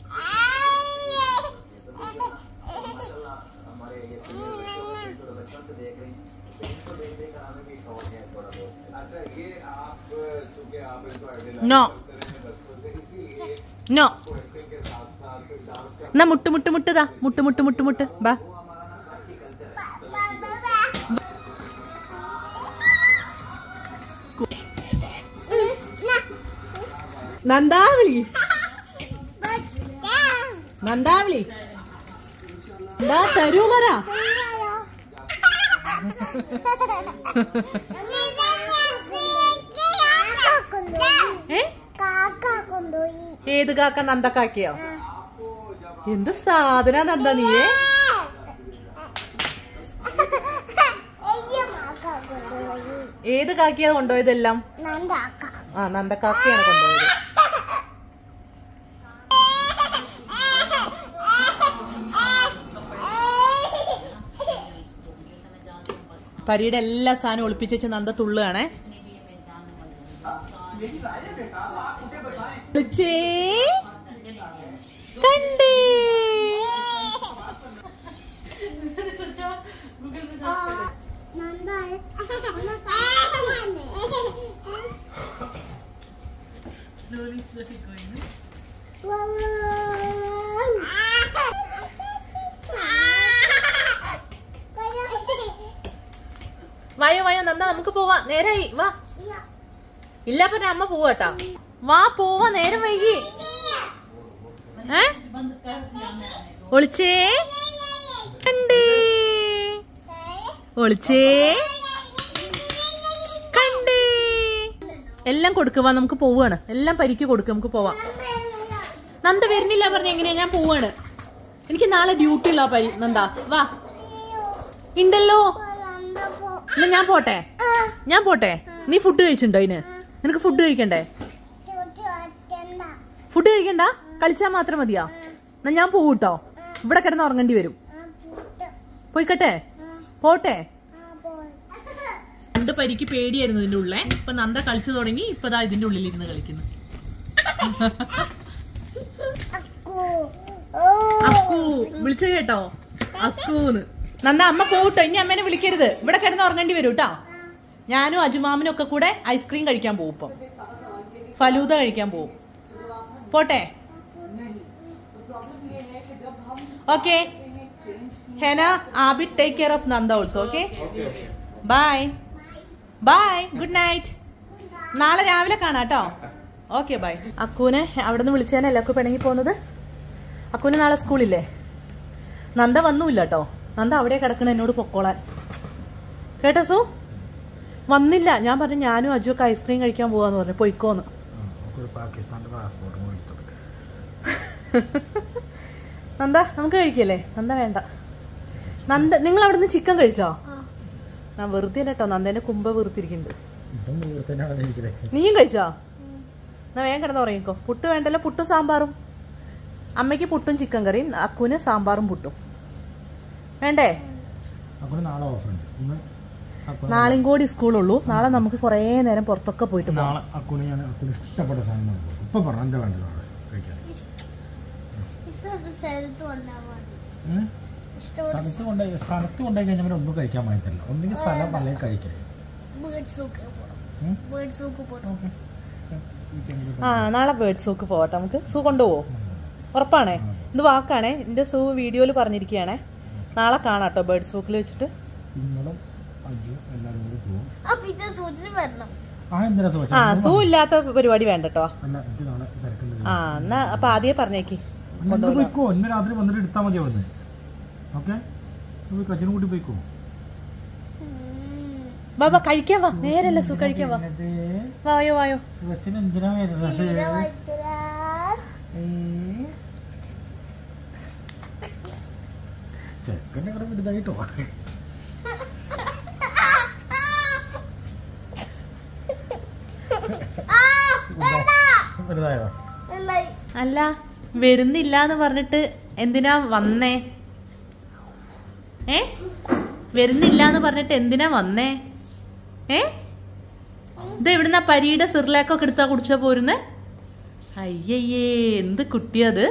നോ നോ എന്നാ മുട്ട് മുട്ട് മുട്ടുതാ മുട്ട് മുട്ട് മുട്ട് മുട്ട് ബാ നന്ദാവിളി നന്ദാവിളി എന്താ തരൂ പറ ഏ ഏത് കാക്ക നന്ദക്കാക്കിയോ എന്ത് സാധന നന്ദ നീയേ ഏത് കാക്കിയാ കൊണ്ടുപോയതെല്ലാം ആ നന്ദക്കാക്കയാണ് കൊണ്ടുപോയത് പരിയുടെ എല്ലാ സാധനവും ഒളിപ്പിച്ച് വെച്ച് നന്ദ തുള്ളുകയാണേ വിളിച്ചേ കണ്ടേ നന്നായി വായോ വായോ നന്ദ നമുക്ക് പോവാ നേരായി വാ ഇല്ല പറഞ്ഞ അമ്മ പോവാട്ടാ വാ പോവാ നേരം വൈകി ഏ ഒളിച്ചേ കണ്ടേ ഒളിച്ചേ കണ്ടേ എല്ലാം കൊടുക്കുക നമുക്ക് പോവാണ് എല്ലാം പരിക്ക് കൊടുക്കുക നമുക്ക് പോവാം നന്ദ വരുന്നില്ല പറഞ്ഞ എങ്ങനെയാ ഞാൻ പോവാണ് എനിക്ക് നാളെ ഡ്യൂട്ടി ഉള്ള പരി നന്ദ വാ ഉണ്ടല്ലോ എന്നാ ഞാൻ പോട്ടെ ഞാൻ പോട്ടെ നീ ഫുഡ് കഴിച്ചിട്ടുണ്ടോ അതിന് നിനക്ക് ഫുഡ് കഴിക്കണ്ടേ ഫുഡ് കഴിക്കണ്ട കളിച്ചാ മാത്രം മതിയോ എന്നാ ഞാൻ പോവൂട്ടോ ഇവിടെ കിടന്ന് ഉറങ്ങേണ്ടി വരും പോയിക്കട്ടെ പോട്ടെ രണ്ട് പരിക്ക് പേടിയായിരുന്നു ഇതിന്റെ ഉള്ളിലെ ഇപ്പൊ നന്ദ കളിച്ചു തുടങ്ങി ഇപ്പതാ ഇതിന്റെ ഉള്ളിൽ ഇരുന്ന് കളിക്കുന്നു അക്കു വിളിച്ച കേട്ടോ അക്കൂന്ന് നന്ദ അമ്മ പോട്ടോ ഇനി അമ്മേനെ വിളിക്കരുത് ഇവിടെ കിടന്ന് ഉറങ്ങേണ്ടി വരും കേട്ടോ ഞാനും അജുമാമനും ഒക്കെ കൂടെ ഐസ്ക്രീം കഴിക്കാൻ പോകും ഇപ്പം ഫലൂദ കഴിക്കാൻ പോകും പോട്ടെ okay Hena Abid take care of Nanda also okay bye bye good night നാളെ രാവിലെ കാണാം കേട്ടോ ഓക്കെ ബൈ അക്കൂനെ അവിടെ നിന്ന് വിളിച്ചാനല്ലേ അക്കു പിണങ്ങി പോകുന്നത് അക്കുന് നാളെ സ്കൂളില്ലേ നന്ദ വന്നൂല്ല കേട്ടോ നന്ദ അവിടെ കിടക്കണ എന്നോട് പൊക്കോളാൻ കേട്ടോ സു വന്നില്ല ഞാൻ പറഞ്ഞു ഞാനും അജു ഒക്കെ ഐസ്ക്രീം കഴിക്കാൻ പോവാന്ന് പറഞ്ഞു പൊയ്ക്കോന്ന് ഒരു പാകിസ്ഥാന്റെ പാസ്പോർട്ട് കൊടുത്തു നന്ദ നമുക്ക് കഴിക്കല്ലേ നന്ദ വേണ്ട നന്ദ നിങ്ങൾ അവിടുന്ന് ചിക്കൻ കഴിച്ചോ ഞാൻ വെറുതെ അല്ല കേട്ടോ നന്ദേന്റെ കുമ്പ വെറുത്തിരിക്കുന്നുണ്ട് ഇതും ഇവിടെ തന്നെയാണ് ഇരിക്കുന്നത് നീയും കഴിച്ചോ എന്നാ വേഗം കിടന്ന് ഉറങ്ങിക്കോ പുട്ട് വേണ്ടല്ലോ പുട്ടും സാമ്പാറും അമ്മയ്ക്ക് പുട്ടും ചിക്കൻ കറിയും അക്കുന് സാമ്പാറും പുട്ടും വേണ്ടേ അപ്പോൾ നാളെ ഓഫറുണ്ട് ഇന്ന് അക്കുന് നാളെയും കൂടി സ്കൂളുള്ളൂ നാളെ നമുക്ക് കുറേ നേരം പുറത്തൊക്കെ പോയിട്ട് പോകാം നാളെ അക്കുന് ഞാൻ അക്കുന് ഇഷ്ടപ്പെട്ട സാധനം കൊടുക്കും ഇപ്പൊ പറഞ്ഞു എന്താ വേണ്ടത് നാളെ കഴിക്കാൻ സ്ഥലത്ത് കൊണ്ടാവാൻ ഉം? ഇഷ്ടപ്പെട്ട സ്ഥലത്ത് കൊണ്ടുപോയി സ്ഥലത്ത് കൊണ്ടുപോയി കഴിഞ്ഞാൽ പിന്നെ ഒന്നും കഴിക്കാൻ പറ്റില്ല ഒന്നുകിൽ സ്ഥലം അല്ലെങ്കിൽ കഴിക്കല് ബേർഡ് സൂക്ക് പോണം ഉം? ബേർഡ് സൂക്ക് പോണം ഓക്കെ ഈ തെങ്ങില് ആ നാളെ ബേർഡ് സൂക്ക് പോവട്ടെ നമുക്ക് സൂ കൊണ്ടുപോവോ ഉറപ്പാണേ ഇത് വാക്കാണേ എന്റെ സൂ വീഡിയോയിൽ പറഞ്ഞിരിക്കുകയാണേ നാളെ കാണാട്ടോ ബേർഡ് സൂക്കിൽ വെച്ചിട്ട് നിങ്ങളും അജു എല്ലാവരും കൂടി പോകും ആ പിന്നെ സൂചന വരണം ആ എന്തിനാ ആ ചോദിച്ചാൽ സൂ ഇല്ലാത്ത പരിപാടി വേണ്ട കേട്ടോ അല്ല എനിക്ക് നാളെ തിരക്കുന്നത് ആ എന്നാ അപ്പൊ ആദ്യമേ പറഞ്ഞേക്ക് നിങ്ങൾ പോയിക്കോ ഇന്ന് രാത്രി വന്നിട്ട് എടുത്താൽ മതി അവിടുന്ന് ഓക്കെ പോയി കച്ചിനും കൂട്ടി പോയിക്കോ ബാബാ കഴിക്കാൻ വാ നേരല്ല സൂ കഴിക്കാൻ വാ വായോ വായോ സുഖച്ചൻ എന്തിനാ വരുന്നത് ചെക്കൻ്റെ കൂടെ വലുതായിട്ടോ വലുതായോ അല്ല വരുന്നില്ല എന്ന് പറഞ്ഞിട്ട് എന്തിനാ വന്നേ ഏ വരുന്നില്ല എന്ന് പറഞ്ഞിട്ട് എന്തിനാ വന്നേ ഏ ഇത് എവിടുന്ന പരിയുടെ സിറിലേക്കൊക്കെ എടുത്താ കുടിച്ചാ പോരുന്നേ അയ്യയ്യേ എന്ത് കുട്ടിയത്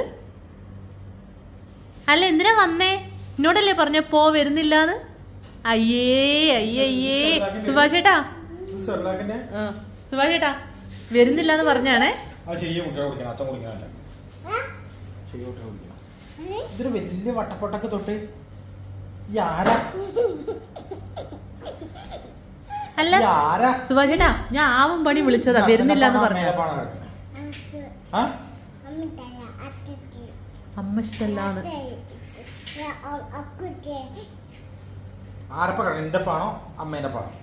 അല്ല എന്തിനാ വന്നേ എന്നോടല്ലേ പറഞ്ഞ പോ വരുന്നില്ലാന്ന് അയ്യേ അയ്യയ്യേ സുഭാഷ് ചേട്ടാ സെർലാക്കിന്റെ ആ, സുഭാഷ് ചേട്ടാ വരുന്നില്ലാന്ന് പറഞ്ഞാണേ ആ ചെയ്യ കുട്ടികളെ കുടിക്കണം അച്ഛൻ കുടിക്കാനല്ല ചെയ്യ കുട്ടികളെ കുടിക്കണം ഇതൊരു വലിയ വട്ടപ്പൊട്ടൊക്കെ തൊട്ട് ഈ ആരാ അല്ല ഈ ആരാ സുഭാഷ് ചേട്ടാ ഞാൻ ആവും പണി വിളിച്ചതാ വരുന്നില്ല എന്ന് പറഞ്ഞു മേലപ്പാണ് കിടക്കുന്നത്. ആ അമ്മ ഇഷ്ടല്ലാന്ന് ആരപ്പ കിടക്കുന്നത് എന്റെ പാണോ അമ്മേന്റെ പാണോ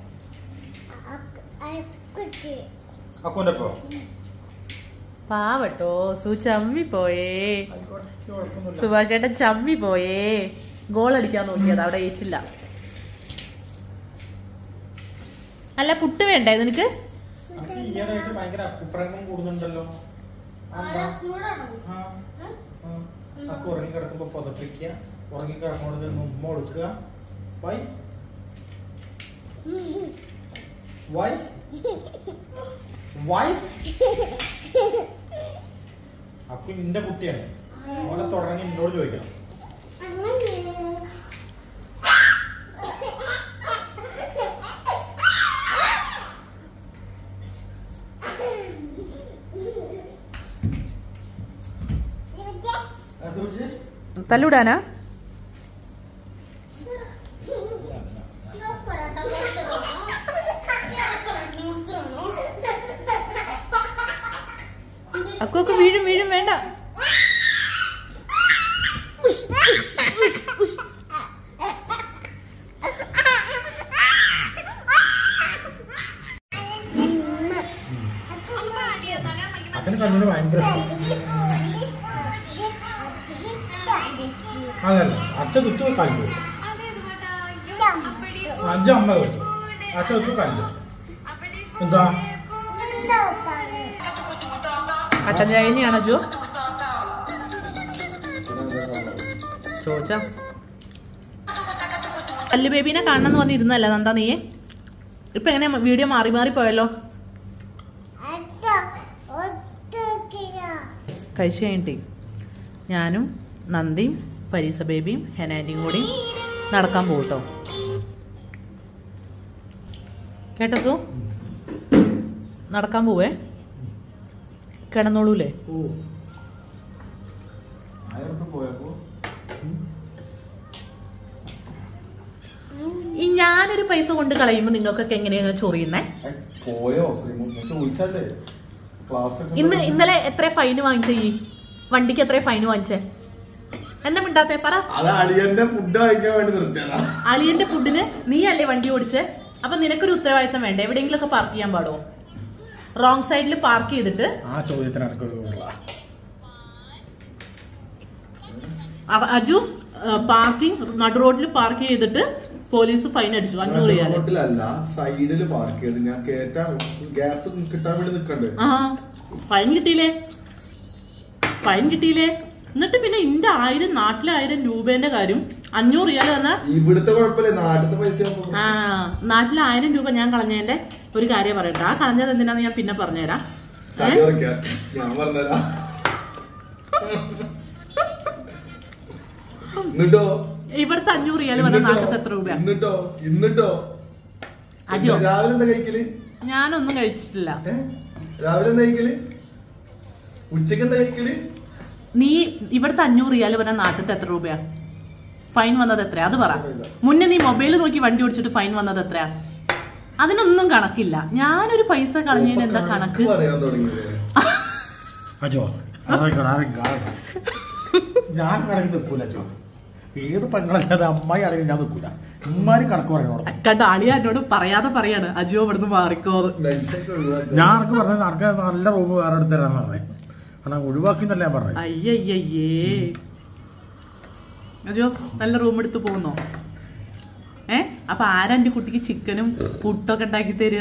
അക്കുന്റെ പോ പാവട്ടോ സു ചമ്മി പോയേ ആയിക്കോട്ടെ എനിക്ക് കുഴപ്പമൊന്നുമില്ല സുഭാഷ് ചേട്ടൻ ചമ്മി പോയേ ഗോൾ അടിക്കാൻ നോക്കിയത് അവിടെ ഏറ്റില്ല അല്ല പുട്ട് വേണ്ടേ നിനക്ക് അനക്ക് ഈയിടെയായിട്ട് ഭയങ്കര അക്കുപ്രേമം കൂടുന്നുണ്ടല്ലോ അതെന്താ? ആ, ആ. അക്കു ഉറങ്ങി കിടക്കുമ്പോ പുതപ്പിക്കുക ഉറങ്ങി കിടക്കുമ്പോൾ ഉമ്മ കൊടുക്കുക ബൈ വൈ വൈ അപ്പൊ നിന്റെ കുട്ടിയാണ് ഓനെ തുടങ്ങി എന്നോട് ചോദിക്കണം അത് പിടിച്ച്. തല്ലുവിടാനാ അക്കൊക്കെ വീഴും വീഴും വേണ്ട അച്ഛന് കണ്ണൂര് ഭയങ്കര ഇഷ്ടം. അതല്ല അച്ഛൻ തുത്തു കല്ലു അച്ഛൻ അമ്മ തുത്തു അച്ഛൻ തുത്തു കല്ലു എന്താ കട്ടൻ ചായനെയാണോ ജോ ചോദിച്ചാ അല്ലു ബേബീനെ കാണണമെന്ന് പറഞ്ഞിരുന്നല്ല നന്ദാ നീ ഇപ്പൊ എങ്ങനെ വീഡിയോ മാറി മാറി പോയല്ലോ കഴിച്ചു കഴിഞ്ഞിട്ടേ ഞാനും നന്ദിയും പരീസ ബേബിയും ഹെനാൻറ്റിയും കൂടി നടക്കാൻ പോകട്ടോ കേട്ടോ സു നടക്കാൻ പോവേ കിടന്നോളൂലേ ഓ ആയിരം പോയപ്പോ ഈ ഞാനൊരു പൈസ കൊണ്ട് കളയുമ്പോ നിങ്ങൾക്കൊക്കെ എങ്ങനെയാ ചൊറിയുന്നേ പോയോ ശ്രീമു ഞാൻ ചോദിച്ചല്ലേ ക്ലാസ് ഇന്ന് ഇന്നലെ എത്ര ഫൈന് വാങ്ങിച്ച ഈ വണ്ടിക്ക് എത്ര ഫൈന് വാങ്ങിച്ചേ എന്താ മിണ്ടാത്തെ പറ അത് അളിയന്റെ ഫുഡ് കഴിക്കാൻ വേണ്ടി നിർത്തിയതാ അളിയന്റെ ഫുഡിന് നീ അല്ലേ വണ്ടി ഓടിച്ചേ അപ്പൊ നിനക്കൊരു ഉത്തരവാദിത്തം വേണ്ടേ എവിടെയെങ്കിലും ഒക്കെ പാർക്ക് ചെയ്യാൻ പാടുമോ റോങ് സൈഡിൽ പാർക്ക് ചെയ്തിട്ട് ആ ചോദ്യത്തിന് എനിക്കൊരു ഉരുള അവ- അജു പാർക്കിംഗ് നടു റോഡിൽ പാർക്ക് ചെയ്തിട്ട് പോലീസ് ഫൈൻ അടിച്ചു അഞ്ഞൂറ് റിയാല് റോട്ടിലല്ല സൈഡിൽ പാർക്ക് ചെയ്ത് ഞാൻ കേറ്റാൻ ഗ്യാപ്പ് കിട്ടാൻ വേണ്ടി നിക്കണ്ടേ ആ ഫൈൻ കിട്ടിയില്ലേ ഫൈൻ കിട്ടിയില്ലേ എന്നിട്ട് പിന്നെ ഇന്റെ ആയിരം നാട്ടിലെ ആയിരം രൂപേന്റെ കാര്യം അഞ്ഞൂറ് റിയാൽ പറഞ്ഞാൽ ഇവിടുത്തെ കുഴപ്പമില്ല നാട്ടിലത്തെ പൈസ ആവുമ്പോ ആ നാട്ടിലെ ആയിരം രൂപ ഞാൻ കളഞ്ഞതിന്റെ ഒരു കാര്യം പറയട്ടെ ആ കളഞ്ഞത് എന്തിനാന്ന് ഞാൻ പിന്നെ പറഞ്ഞുതരാം ഏ? തടി ഉറക്കാൻ ഞാൻ പറഞ്ഞുതരാം എന്നിട്ടോ ഇവിടുത്തെ അഞ്ഞൂറ് റിയാൽ പറഞ്ഞ നാട്ടിലത്തെ എത്ര രൂപ എന്നിട്ടോ എന്നിട്ടോ അയ്യോ. രാവിലെ എന്താ കഴിക്കല് ഞാനൊന്നും കഴിച്ചിട്ടില്ല ഏ? രാവിലെ എന്താ കഴിക്കല് ഉച്ചക്ക് എന്താ കഴിക്കല് നീ ഇവിടുത്തെ അഞ്ഞൂറ് റിയാൽ പറഞ്ഞ നാട്ടിലത്തെ എത്ര രൂപയാ ഫൈൻ വന്നത് എത്രയാ അത് പറ മുന്നേ നീ മൊബൈൽ നോക്കി വണ്ടി ഓടിച്ചിട്ട് ഫൈൻ വന്നത് എത്രയാ അതിനൊന്നും കണക്കില്ല ഞാനൊരു പൈസ കളഞ്ഞതിന് എന്താ ഇപ്പൊ കണക്ക് പറയാൻ തുടങ്ങിയത് അജോ ആരെങ്കിലും ആരെങ്കിലും ആരെങ്കിലും. ഞാൻ കണക്ക് നിൽക്കൂല അജോ ഏത് പെങ്ങളല്ലാതെ അമ്മായി ആണെങ്കിൽ ഞാൻ നിൽക്കൂല ഉമ്മാര് കണക്ക് പറയണോട് കണ്ട അളിയ എന്നോട് പറയാതെ പറയാണ് അജോ ഇവിടുന്ന് മാറിക്കോന്ന് നൈസായിട്ട് ഒഴിവാക്കി. ഞാൻ എനിക്ക് പറഞ്ഞത് നടക്കാൻ നല്ല റൂം വേറെ എടുത്ത് തരാന്ന് പറഞ്ഞേ കാരണം ഒഴിവാക്കി എന്നല്ല ഞാൻ പറഞ്ഞത് അയ്യയ്യേ അജോ നല്ല റൂം എടുത്ത് പോകുന്നോ ഏ അപ്പൊ ആരാ എന്റെ കുട്ടിക്ക് ചിക്കനും പുട്ടൊക്കെ ഉണ്ടാക്കി തരിക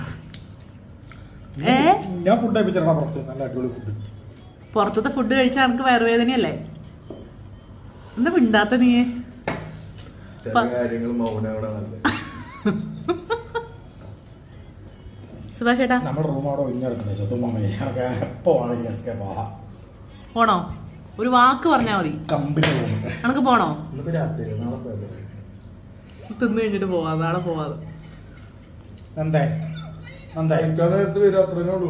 ഏ ഞാൻ ഫുഡ് കഴിപ്പിച്ചിട്ടാ പുറത്ത് നല്ല അടിപൊളി ഫുഡ് പുറത്തത്തെ ഫുഡ് കഴിച്ചാൽ എനിക്ക് വയറുവേദനയല്ലേ എന്താ മിണ്ടാത്ത നീ ചില കാര്യങ്ങൾ മൗനം അവിടെ നല്ലത് സുഭാഷ് ചേട്ടാ നമ്മുടെ റൂം അവിടെ ഒഴിഞ്ഞെടുക്കണേ ചുത്തുമ്മ എപ്പോ ആണെങ്കിൽ എസ്കേപ്പ് ആഹാ പോണോ ഒരു വാക്ക് പറഞ്ഞാ മതി കമ്പനി റൂം നമുക്ക് പോണോ ഇന്നിപ്പോ രാത്രി നാളെ പോയാലോ? തിന്നു കഴിഞ്ഞിട്ട് പോവാ നാളെ പോവാതെ എന്താ എന്താ കഴിക്കാൻ നേരത്ത് വരും അത്രേ ഉള്ളൂ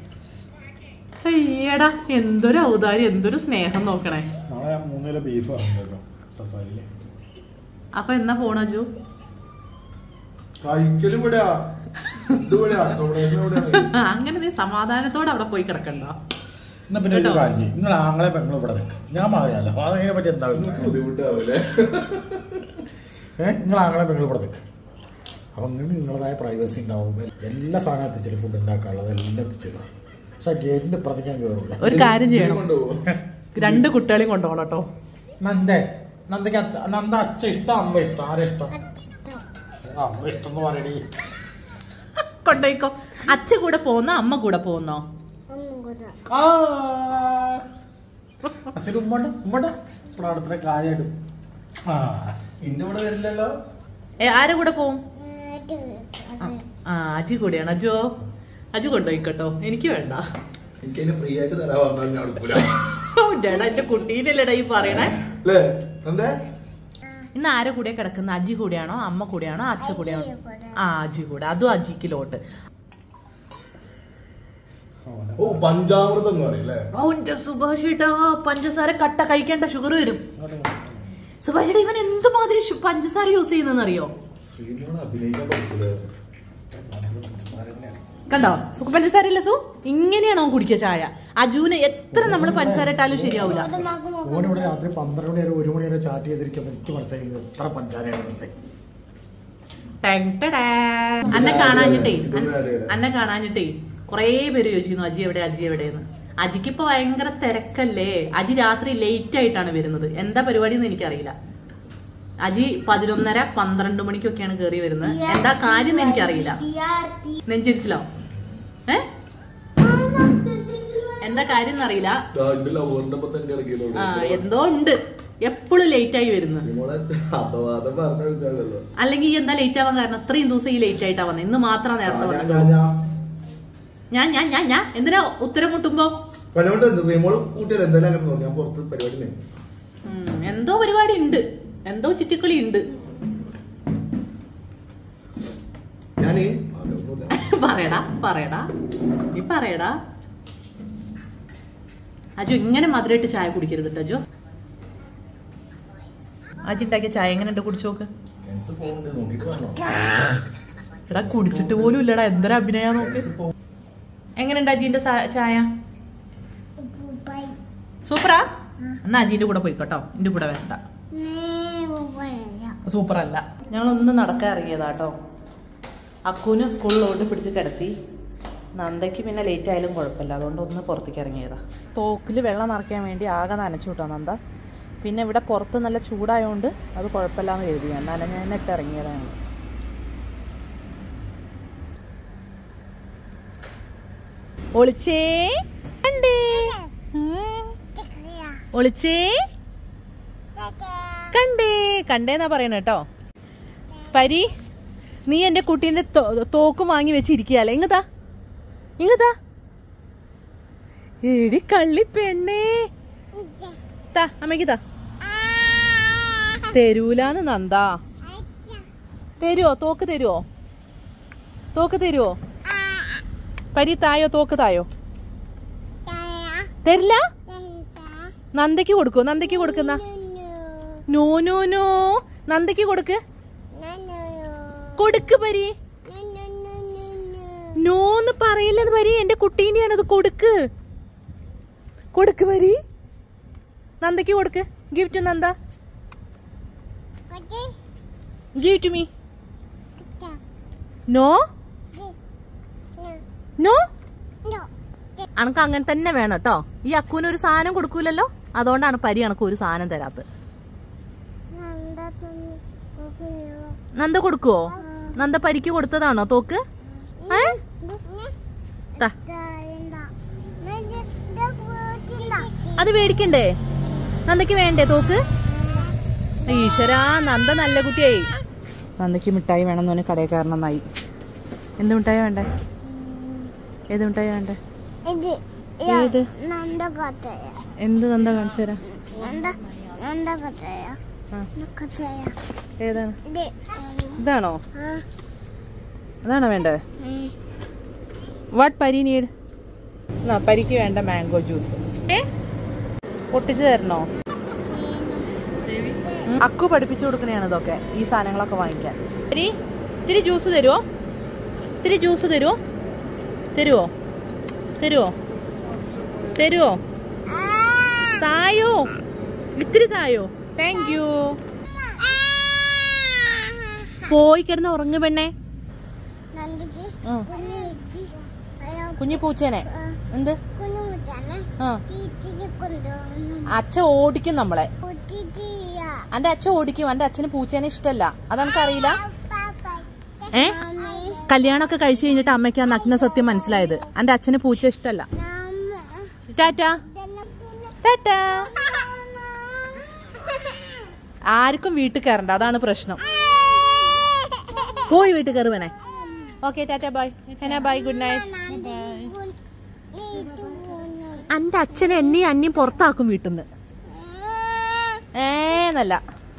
അയ്യടാ എന്തൊരു ഔദാര്യം എന്തൊരു സ്നേഹം നോക്കണേ നാളെ മൂന്ന് കിലോ ബീഫ് വാങ്ങില്ലോ സഫാരിയില് അപ്പൊ എന്നാ പോണ അജു കഴിക്കല് ഇവിടെയാ ഫുഡ് ഇവിടെയാ accommodation ഇവിടെയാണ്. അങ്ങനെ നീ സമാധാനത്തോടെ അവിടെ പോയി കിടക്കണ്ടോ എന്നാ പിന്നെ ഒരു കേട്ടോ. കാര്യം ചെയ്യ്. നിങ്ങൾ ആങ്ങളെ പെങ്ങളും ഇവിടെ നിൽക്ക് ഞാൻ പറയാലോ അതിനെ പറ്റി എന്താ നിങ്ങൾക്ക് ബുദ്ധിമുട്ടാവൂലേ ഏഹ് നിങ്ങൾ ആങ്ങളെ പെങ്ങളും ഇവിടെ നിൽക്ക് അപ്പൊ നിങ്ങൾക്ക് നിങ്ങളതായ പ്രൈവസി ഉണ്ടാവും എല്ലാ സാധനം എത്തിച്ചിട്ട് ഫുഡ് ഉണ്ടാക്കാനുള്ളത് എല്ലാം എത്തിച്ചിടും പക്ഷെ ഗേറ്റിന്റെ ഇപ്പുറത്തേക്ക് ഞാൻ കയറൂല ഒരു കാര്യം ചെയ്യണം കൊണ്ടുപോകും രണ്ട് കുട്ടികളെയും കൊണ്ടുപോകണം കേട്ടോ നന്ദേ നന്ദയ്ക്ക് അച്ഛ നന്ദ അച്ഛ ഇഷ്ടം അമ്മ ഇഷ്ടം ആരെ ഇഷ്ടം ആ, അമ്മ ഇഷ്ടം എന്ന് പറയണേ കൊണ്ടുപോയിക്കോ അച്ഛ കൂടെ പോകുന്നോ അമ്മ കൂടെ പോകുന്നോ ആ അച്ഛൻ ഉമ്മണ്ട ഉമ്മണ്ട ഇവിടെ അടുത്ത കാര്യമായിട്ട് ആ ഇന്ന് ഇവിടെ വരില്ലല്ലോ ഏ, ആരെ കൂടെ പോവും ആ അജി കൂടെയാണ് അജോ അജു കൊണ്ടുപോയിക്കോട്ടോ എനിക്ക് വേണ്ട എനിക്കതിന് ഫ്രീ ആയിട്ട് തരാൻ പറഞ്ഞാൽ ഞാൻ എടുക്കൂല ഡേടാ എന്റെ കുട്ടീനല്ലേടാ ഈ പറയണേ അല്ലേ എന്താ ഇന്ന് ആരെ കൂടെ കിടക്കുന്ന അജി കൂടെയാണോ അമ്മ കൂടെയാണോ അച്ഛ കൂടെയാണോ ആ അജി കൂടെ അതും അജിക്ക് ലോട്ട് ഓ പഞ്ചാമൃതം എന്ന് പറയും അല്ലേ ഓ എന്റെ സുഭാഷ് ഏട്ടാ പഞ്ചസാര കട്ട കഴിക്കേണ്ട ഷുഗർ വരും സുഭാഷ് ഏട്ടാ ഇവൻ എന്തുമാതിരി ശു- പഞ്ചസാര യൂസ് ചെയ്യുന്നറിയോ ശ്രീമോള് അഭിനയിക്കാൻ പഠിച്ചത് കണ്ടോ സുഖ പഞ്ചസാര ഇല്ല സു ഇങ്ങനെയാണോ അവൻ കുടിക്കുക ചായ അജുവിന് എത്ര നമ്മൾ പഞ്ചസാര ഇട്ടാലും ശരിയാവൂല ഓനിവിടെ രാത്രി പന്ത്രണ്ട് മണി വരെ ഒരു മണി വരെ ചാറ്റ് ചെയ്തിരിക്കുമ്പോൾ എനിക്ക് മനസ്സിലായി ഇത് എത്ര പഞ്ചാരയാണ് ടെങ് ടെടാ. അന്നെ കാണാഞ്ഞിട്ടേ ഇതൊന്നും അറിയില്ല. അന്നെ കാണാഞ്ഞിട്ടേ കൊറേ പേര് ചോദിച്ചിരുന്നു അജി എവിടെ അജി എവിടെയെന്ന് അജിക്ക് ഇപ്പൊ ഭയങ്കര തിരക്കല്ലേ അജി രാത്രി ലേറ്റ് ആയിട്ടാണ് വരുന്നത് എന്താ പരിപാടി എന്ന് എനിക്കറിയില്ല അജി പതിനൊന്നര പന്ത്രണ്ട് മണിക്കൊക്കെയാണ് കയറി വരുന്നത് എന്താ കാര്യം എന്ന് എനിക്കറിയില്ല നെഞ്ചിരിച്ചിലോ ഏ എന്താ കാര്യം എന്നറിയില്ല എന്റെ ലവറിന്റെ ഒപ്പം തന്നെ ഇറങ്ങിയതോട് ആ എന്തോ ഉണ്ട് എപ്പോഴും ലേറ്റ് ആയി വരുന്നത് ശ്രീമോളെ അപവാദം പറഞ്ഞു എഴുതാണല്ലോ അല്ലെങ്കിൽ ഈ എന്താ ലേറ്റ് ആവാൻ കാരണം അത്രയും ദിവസം ഈ ലേറ്റ് ആയിട്ടാ വന്നത് ഇന്ന് മാത്രം നേരത്തെ ഞാൻ വന്നത് ഞാൻ ഞാൻ ഞാൻ ഞാൻ ഞാൻ ഞാൻ എന്തിനാ ഉത്തരം മുട്ടുമ്പോ പലവട്ടം എന്ത് ശ്രീമോള് കൂട്ടിയാൽ എന്തായാലും അങ്ങനെ പറഞ്ഞു ഞാൻ പുറത്ത് പരിപാടി ഉണ്ടായി. ഉം, എന്തോ പരിപാടി ഉണ്ട് എന്തോ ചുറ്റിക്കളി ഉണ്ട് ഞാന് അതൊന്നുമില്ല. പറയടാ പറയടാ നീ പറയടാ അജു ഇങ്ങനെ മധുരമായിട്ട് ചായ കുടിക്കരുത് കേട്ടോ അജു അജി ഉണ്ടാക്കിയ ചായ എങ്ങനെ ഉണ്ട് കുടിച്ചു നോക്ക് ഫ്രണ്ട്സ് പോകുന്നുണ്ട് നോക്കിട്ട് വരണോ എടാ കുടിച്ചിട്ട് പോലും ഇല്ലടാ എന്തൊരു അഭിനയ നോക്ക് എങ്ങനെയുണ്ട് അജീന്റെ സാ- ചായ സൂപ്പറാ എന്നാ അജീന്റെ കൂടെ പോയിക്കോട്ടോ എന്റെ കൂടെ വേണ്ട സൂപ്പർ അല്ല ഞങ്ങളൊന്ന് നടക്കാൻ ഇറങ്ങിയതാ കേട്ടോ അക്കുവിന് സ്കൂളിലോട്ട് പിടിച്ച് കിടത്തി നന്ദയ്ക്ക് പിന്നെ ലേറ്റ് ആയാലും കുഴപ്പമില്ല അതുകൊണ്ട് ഒന്ന് പുറത്തേക്ക് ഇറങ്ങിയതാ തോക്കിൽ വെള്ളം നിറയ്ക്കാൻ വേണ്ടി ആകെ നനച്ചു വിട്ടോ നന്ദ പിന്നെ ഇവിടെ പുറത്ത് നല്ല ചൂടായതുകൊണ്ട് അത് കുഴപ്പമില്ലാന്ന് കരുതി ഞാൻ നനഞ്ഞിട്ട് ഇറങ്ങിയതാണ് ഒളിച്ചേ കണ്ടേ ഒളിച്ചേ കണ്ടേ കണ്ടേന്നാ പറയണ കേട്ടോ പരി നീ എന്റെ കുട്ടീന്റെ തോ- തോക്കും വാങ്ങി വെച്ചിരിക്കുകയല്ലേ ഇങ്ങതാ ഇങ്ങതാ എടി കള്ളി പെണ്ണേ താ അമ്മയ്ക്ക് താ തരൂലാന്ന് നന്ദാ തരുവോ തോക്ക് തരുവോ തോക്ക് തരുവോ പരി തായോ തോക്ക് തായോ തരില്ല നന്ദയ്ക്ക് കൊടുക്കോ നന്ദയ്ക്ക് കൊടുക്കുന്ന നോ നോ നോ നന്ദയ്ക്ക് കൊടുക്ക് കൊടുക്ക് പരി നോന്ന് പറയില്ലെന്ന് പരി എന്റെ കുട്ടീനെയാണ് അത് കൊടുക്ക് കൊടുക്ക് പരി നന്ദയ്ക്ക് കൊടുക്ക് give to Nanda give to me no no അനക്ക് അങ്ങനെ തന്നെ വേണം കേട്ടോ ഈ അക്കുവിന് ഒരു സാധനം കൊടുക്കൂലല്ലോ അതുകൊണ്ടാണ് പരി അനക്ക് ഒരു സാധനം തരാത്തത് നന്ദ കൊടുക്കുവോ നന്ദ പരിക്ക് കൊടുത്തതാണോ തോക്ക് ഏ? ദാ, അത് മേടിക്കണ്ടേ നന്ദയ്ക്ക് വേണ്ടേ തോക്ക് ഈശ്വരാ നന്ദ നല്ല കുട്ടിയായി നന്ദയ്ക്ക് മിഠായി വേണമെന്ന് പറഞ്ഞ് കടയിൽ കയറണമെന്നായി എന്ത് മിഠായി വേണ്ടേ ഏത് മിഠായി വേണ്ടേ ഏത് എന്ത് നന്ദ കാണിച്ചു തരാം ആ ഏതാണ് ഇതാണോ അതാണോ വേണ്ടേ വാട്ട് പരി നീഡ് എന്നാ പരിക്ക് വേണ്ട മാംഗോ ജ്യൂസ് ഏ പൊട്ടിച്ചു തരണോ ഉം. അക്കു പഠിപ്പിച്ചു കൊടുക്കണയാണ് ഇതൊക്കെ ഈ സാധനങ്ങളൊക്കെ വാങ്ങിക്കാൻ പരി ഇത്തിരി ജ്യൂസ് തരുമോ ഇത്തിരി ജ്യൂസ് തരുമോ തരുമോ തരുമോ തരുമോ തായോ ഇത്തിരി തായോ താങ്ക് യു പോയി കിടന്ന് ഉറങ്ങു പെണ്ണേ ആ കുഞ്ഞു പൂച്ചേനെ എന്ത് ആ അച്ഛ ഓടിക്കും നമ്മളെ എന്റെ അച്ഛൻ ഓടിക്കും എന്റെ അച്ഛന് പൂച്ചേനെ ഇഷ്ടല്ല അതെനിക്കറിയില്ല ഏ കല്യാണമൊക്കെ കഴിച്ചു കഴിഞ്ഞിട്ട് അമ്മയ്ക്ക് ആ നഗ്ന സത്യം മനസ്സിലായത് എന്റെ അച്ഛന് പൂച്ച ഇഷ്ടല്ല ടാറ്റാ ടാറ്റാ ആർക്കും വീട്ടിൽ കയറണ്ട അതാണ് പ്രശ്നം പോയി വീട്ടിൽ കയറുവനെ okay tata bye Hena bye good night അന്റെ അച്ഛനെ എന്നെയും അന്യം പുറത്താക്കും വീട്ടിൽ നിന്ന് ഏന്നല്ല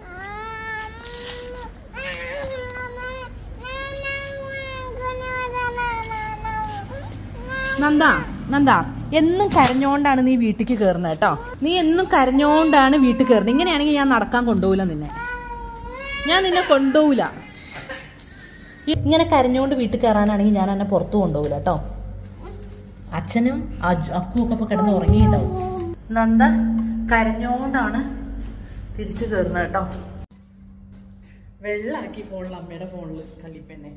നന്ദ നന്ദ എന്നും കരഞ്ഞോണ്ടാണ് നീ വീട്ടിക്ക് കയറുന്നത് കേട്ടോ നീ എന്നും കരഞ്ഞോണ്ടാണ് വീട്ടിൽ കയറുന്നത് ഇങ്ങനെയാണെങ്കിൽ ഞാൻ നടക്കാൻ കൊണ്ടുപോകില്ല നിന്നെ ഞാൻ നിന്നെ കൊണ്ടുപോകില്ല ഇങ്ങനെ കരഞ്ഞോണ്ട് വീട്ടിൽ കയറാനാണെങ്കിൽ ഞാൻ എന്നെ പുറത്തു കൊണ്ടുപോകില്ല കേട്ടോ അച്ഛനും അജ്- അക്കും ഒക്കെ ഇപ്പൊ കിടന്ന് ഉറങ്ങിയിട്ടുണ്ടാവും നന്ദ കരഞ്ഞോണ്ടാണ് തിരിച്ചു കയറുന്നത് കേട്ടോ വെള്ളാക്കി ഫോണിൽ അമ്മയുടെ ഫോണിൽ കള്ളിപ്പെണ്ണെ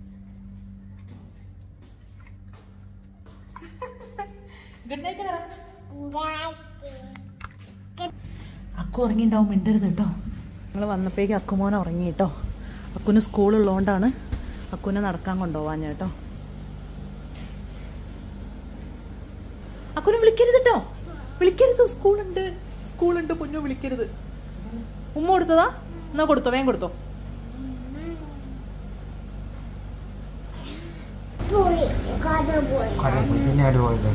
ഗുഡ് നൈറ്റ് പറ അക്കു ഉറങ്ങിണ്ടാവും മിണ്ടരുത് കേട്ടോ നിങ്ങൾ വന്നപ്പോഴേക്ക് അക്കുമോൻ ഉറങ്ങി കേട്ടോ അക്കുന് സ്കൂളുള്ളതുകൊണ്ടാണ് അക്കുനെ നടക്കാൻ കൊണ്ടുപോവാൻ കേട്ടോ അക്കുനെ വിളിക്കരുത് കേട്ടോ വിളിക്കരുത് സ്കൂളുണ്ട് സ്കൂളുണ്ട് പൊന്നു വിളിക്കരുത് ഉമ്മ കൊടുത്തതാ എന്നാ കൊടുത്തോ വേഗം കൊടുത്തോ പോയി കഥ പോയി പിന്നെ ആര് പോയില്ലേ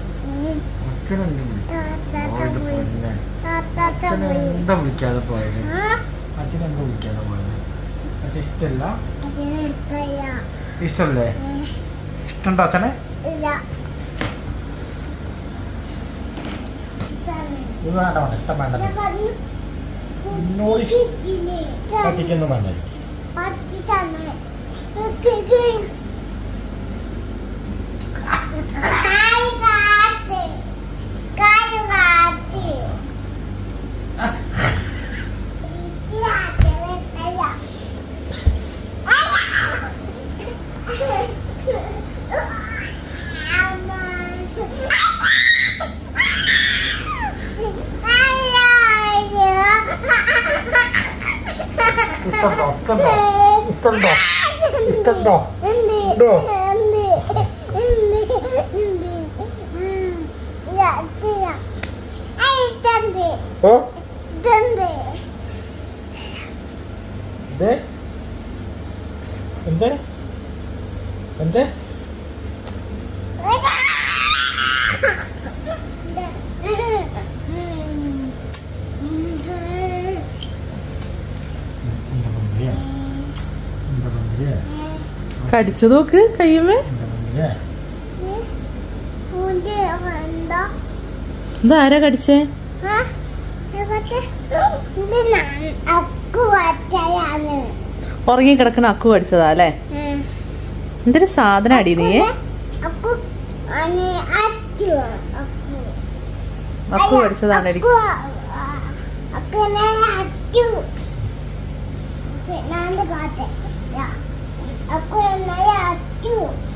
താത്ത പോയി താത്ത പോയി എന്താ വിളിക്കാതെ പോയത് ആ അച്ഛൻ എന്താ വിളിക്കാതെ പോയത് അച്ഛൻ ഇഷ്ടമല്ല അതിന് ഇഷ്ടമില്ല ഇഷ്ടമല്ലേ ഇഷ്ടമുണ്ടോ അച്ഛനെ ഇല്ല ഇത് വേണ്ട വേണ്ട ഇഷ്ടം വേണ്ട ഞാൻ പറഞ്ഞു എന്നോട് കിച്ചിനെ പറ്റിക്കൊന്നും വേണ്ട പറ്റി തന്നെ കായ് കാട്ട് കായ് കാട്ട് ഇഷ്ടമുണ്ടോ ഇഷ്ടമുണ്ടോ ഇഷ്ടമുണ്ടോ ഇഷ്ടമുണ്ടോ ഇതോ? ഓ എന്തേ എന്തേ എന്തേ എന്താ മമ്മിയെ? എന്താ മമ്മിയെ? കടിച്ചു നോക്ക് കയ്യുമേ എന്താ മമ്മിയെ? എന്താ ഇതാരാ കടിച്ചേ അക്കു അച്ഛയാണ് ഉറങ്ങി കിടക്കണ അക്കു കടിച്ചതാ അല്ലേ എന്തൊരു സാധനം അടി നീ അക്കു അനെ അച്ചു അക്കു അക്കു കടിച്ചതാണ് അടി അക്കു അക്കുനെ അച്ചു ഞാൻ കാട്ടെ അക്കു അച്ചു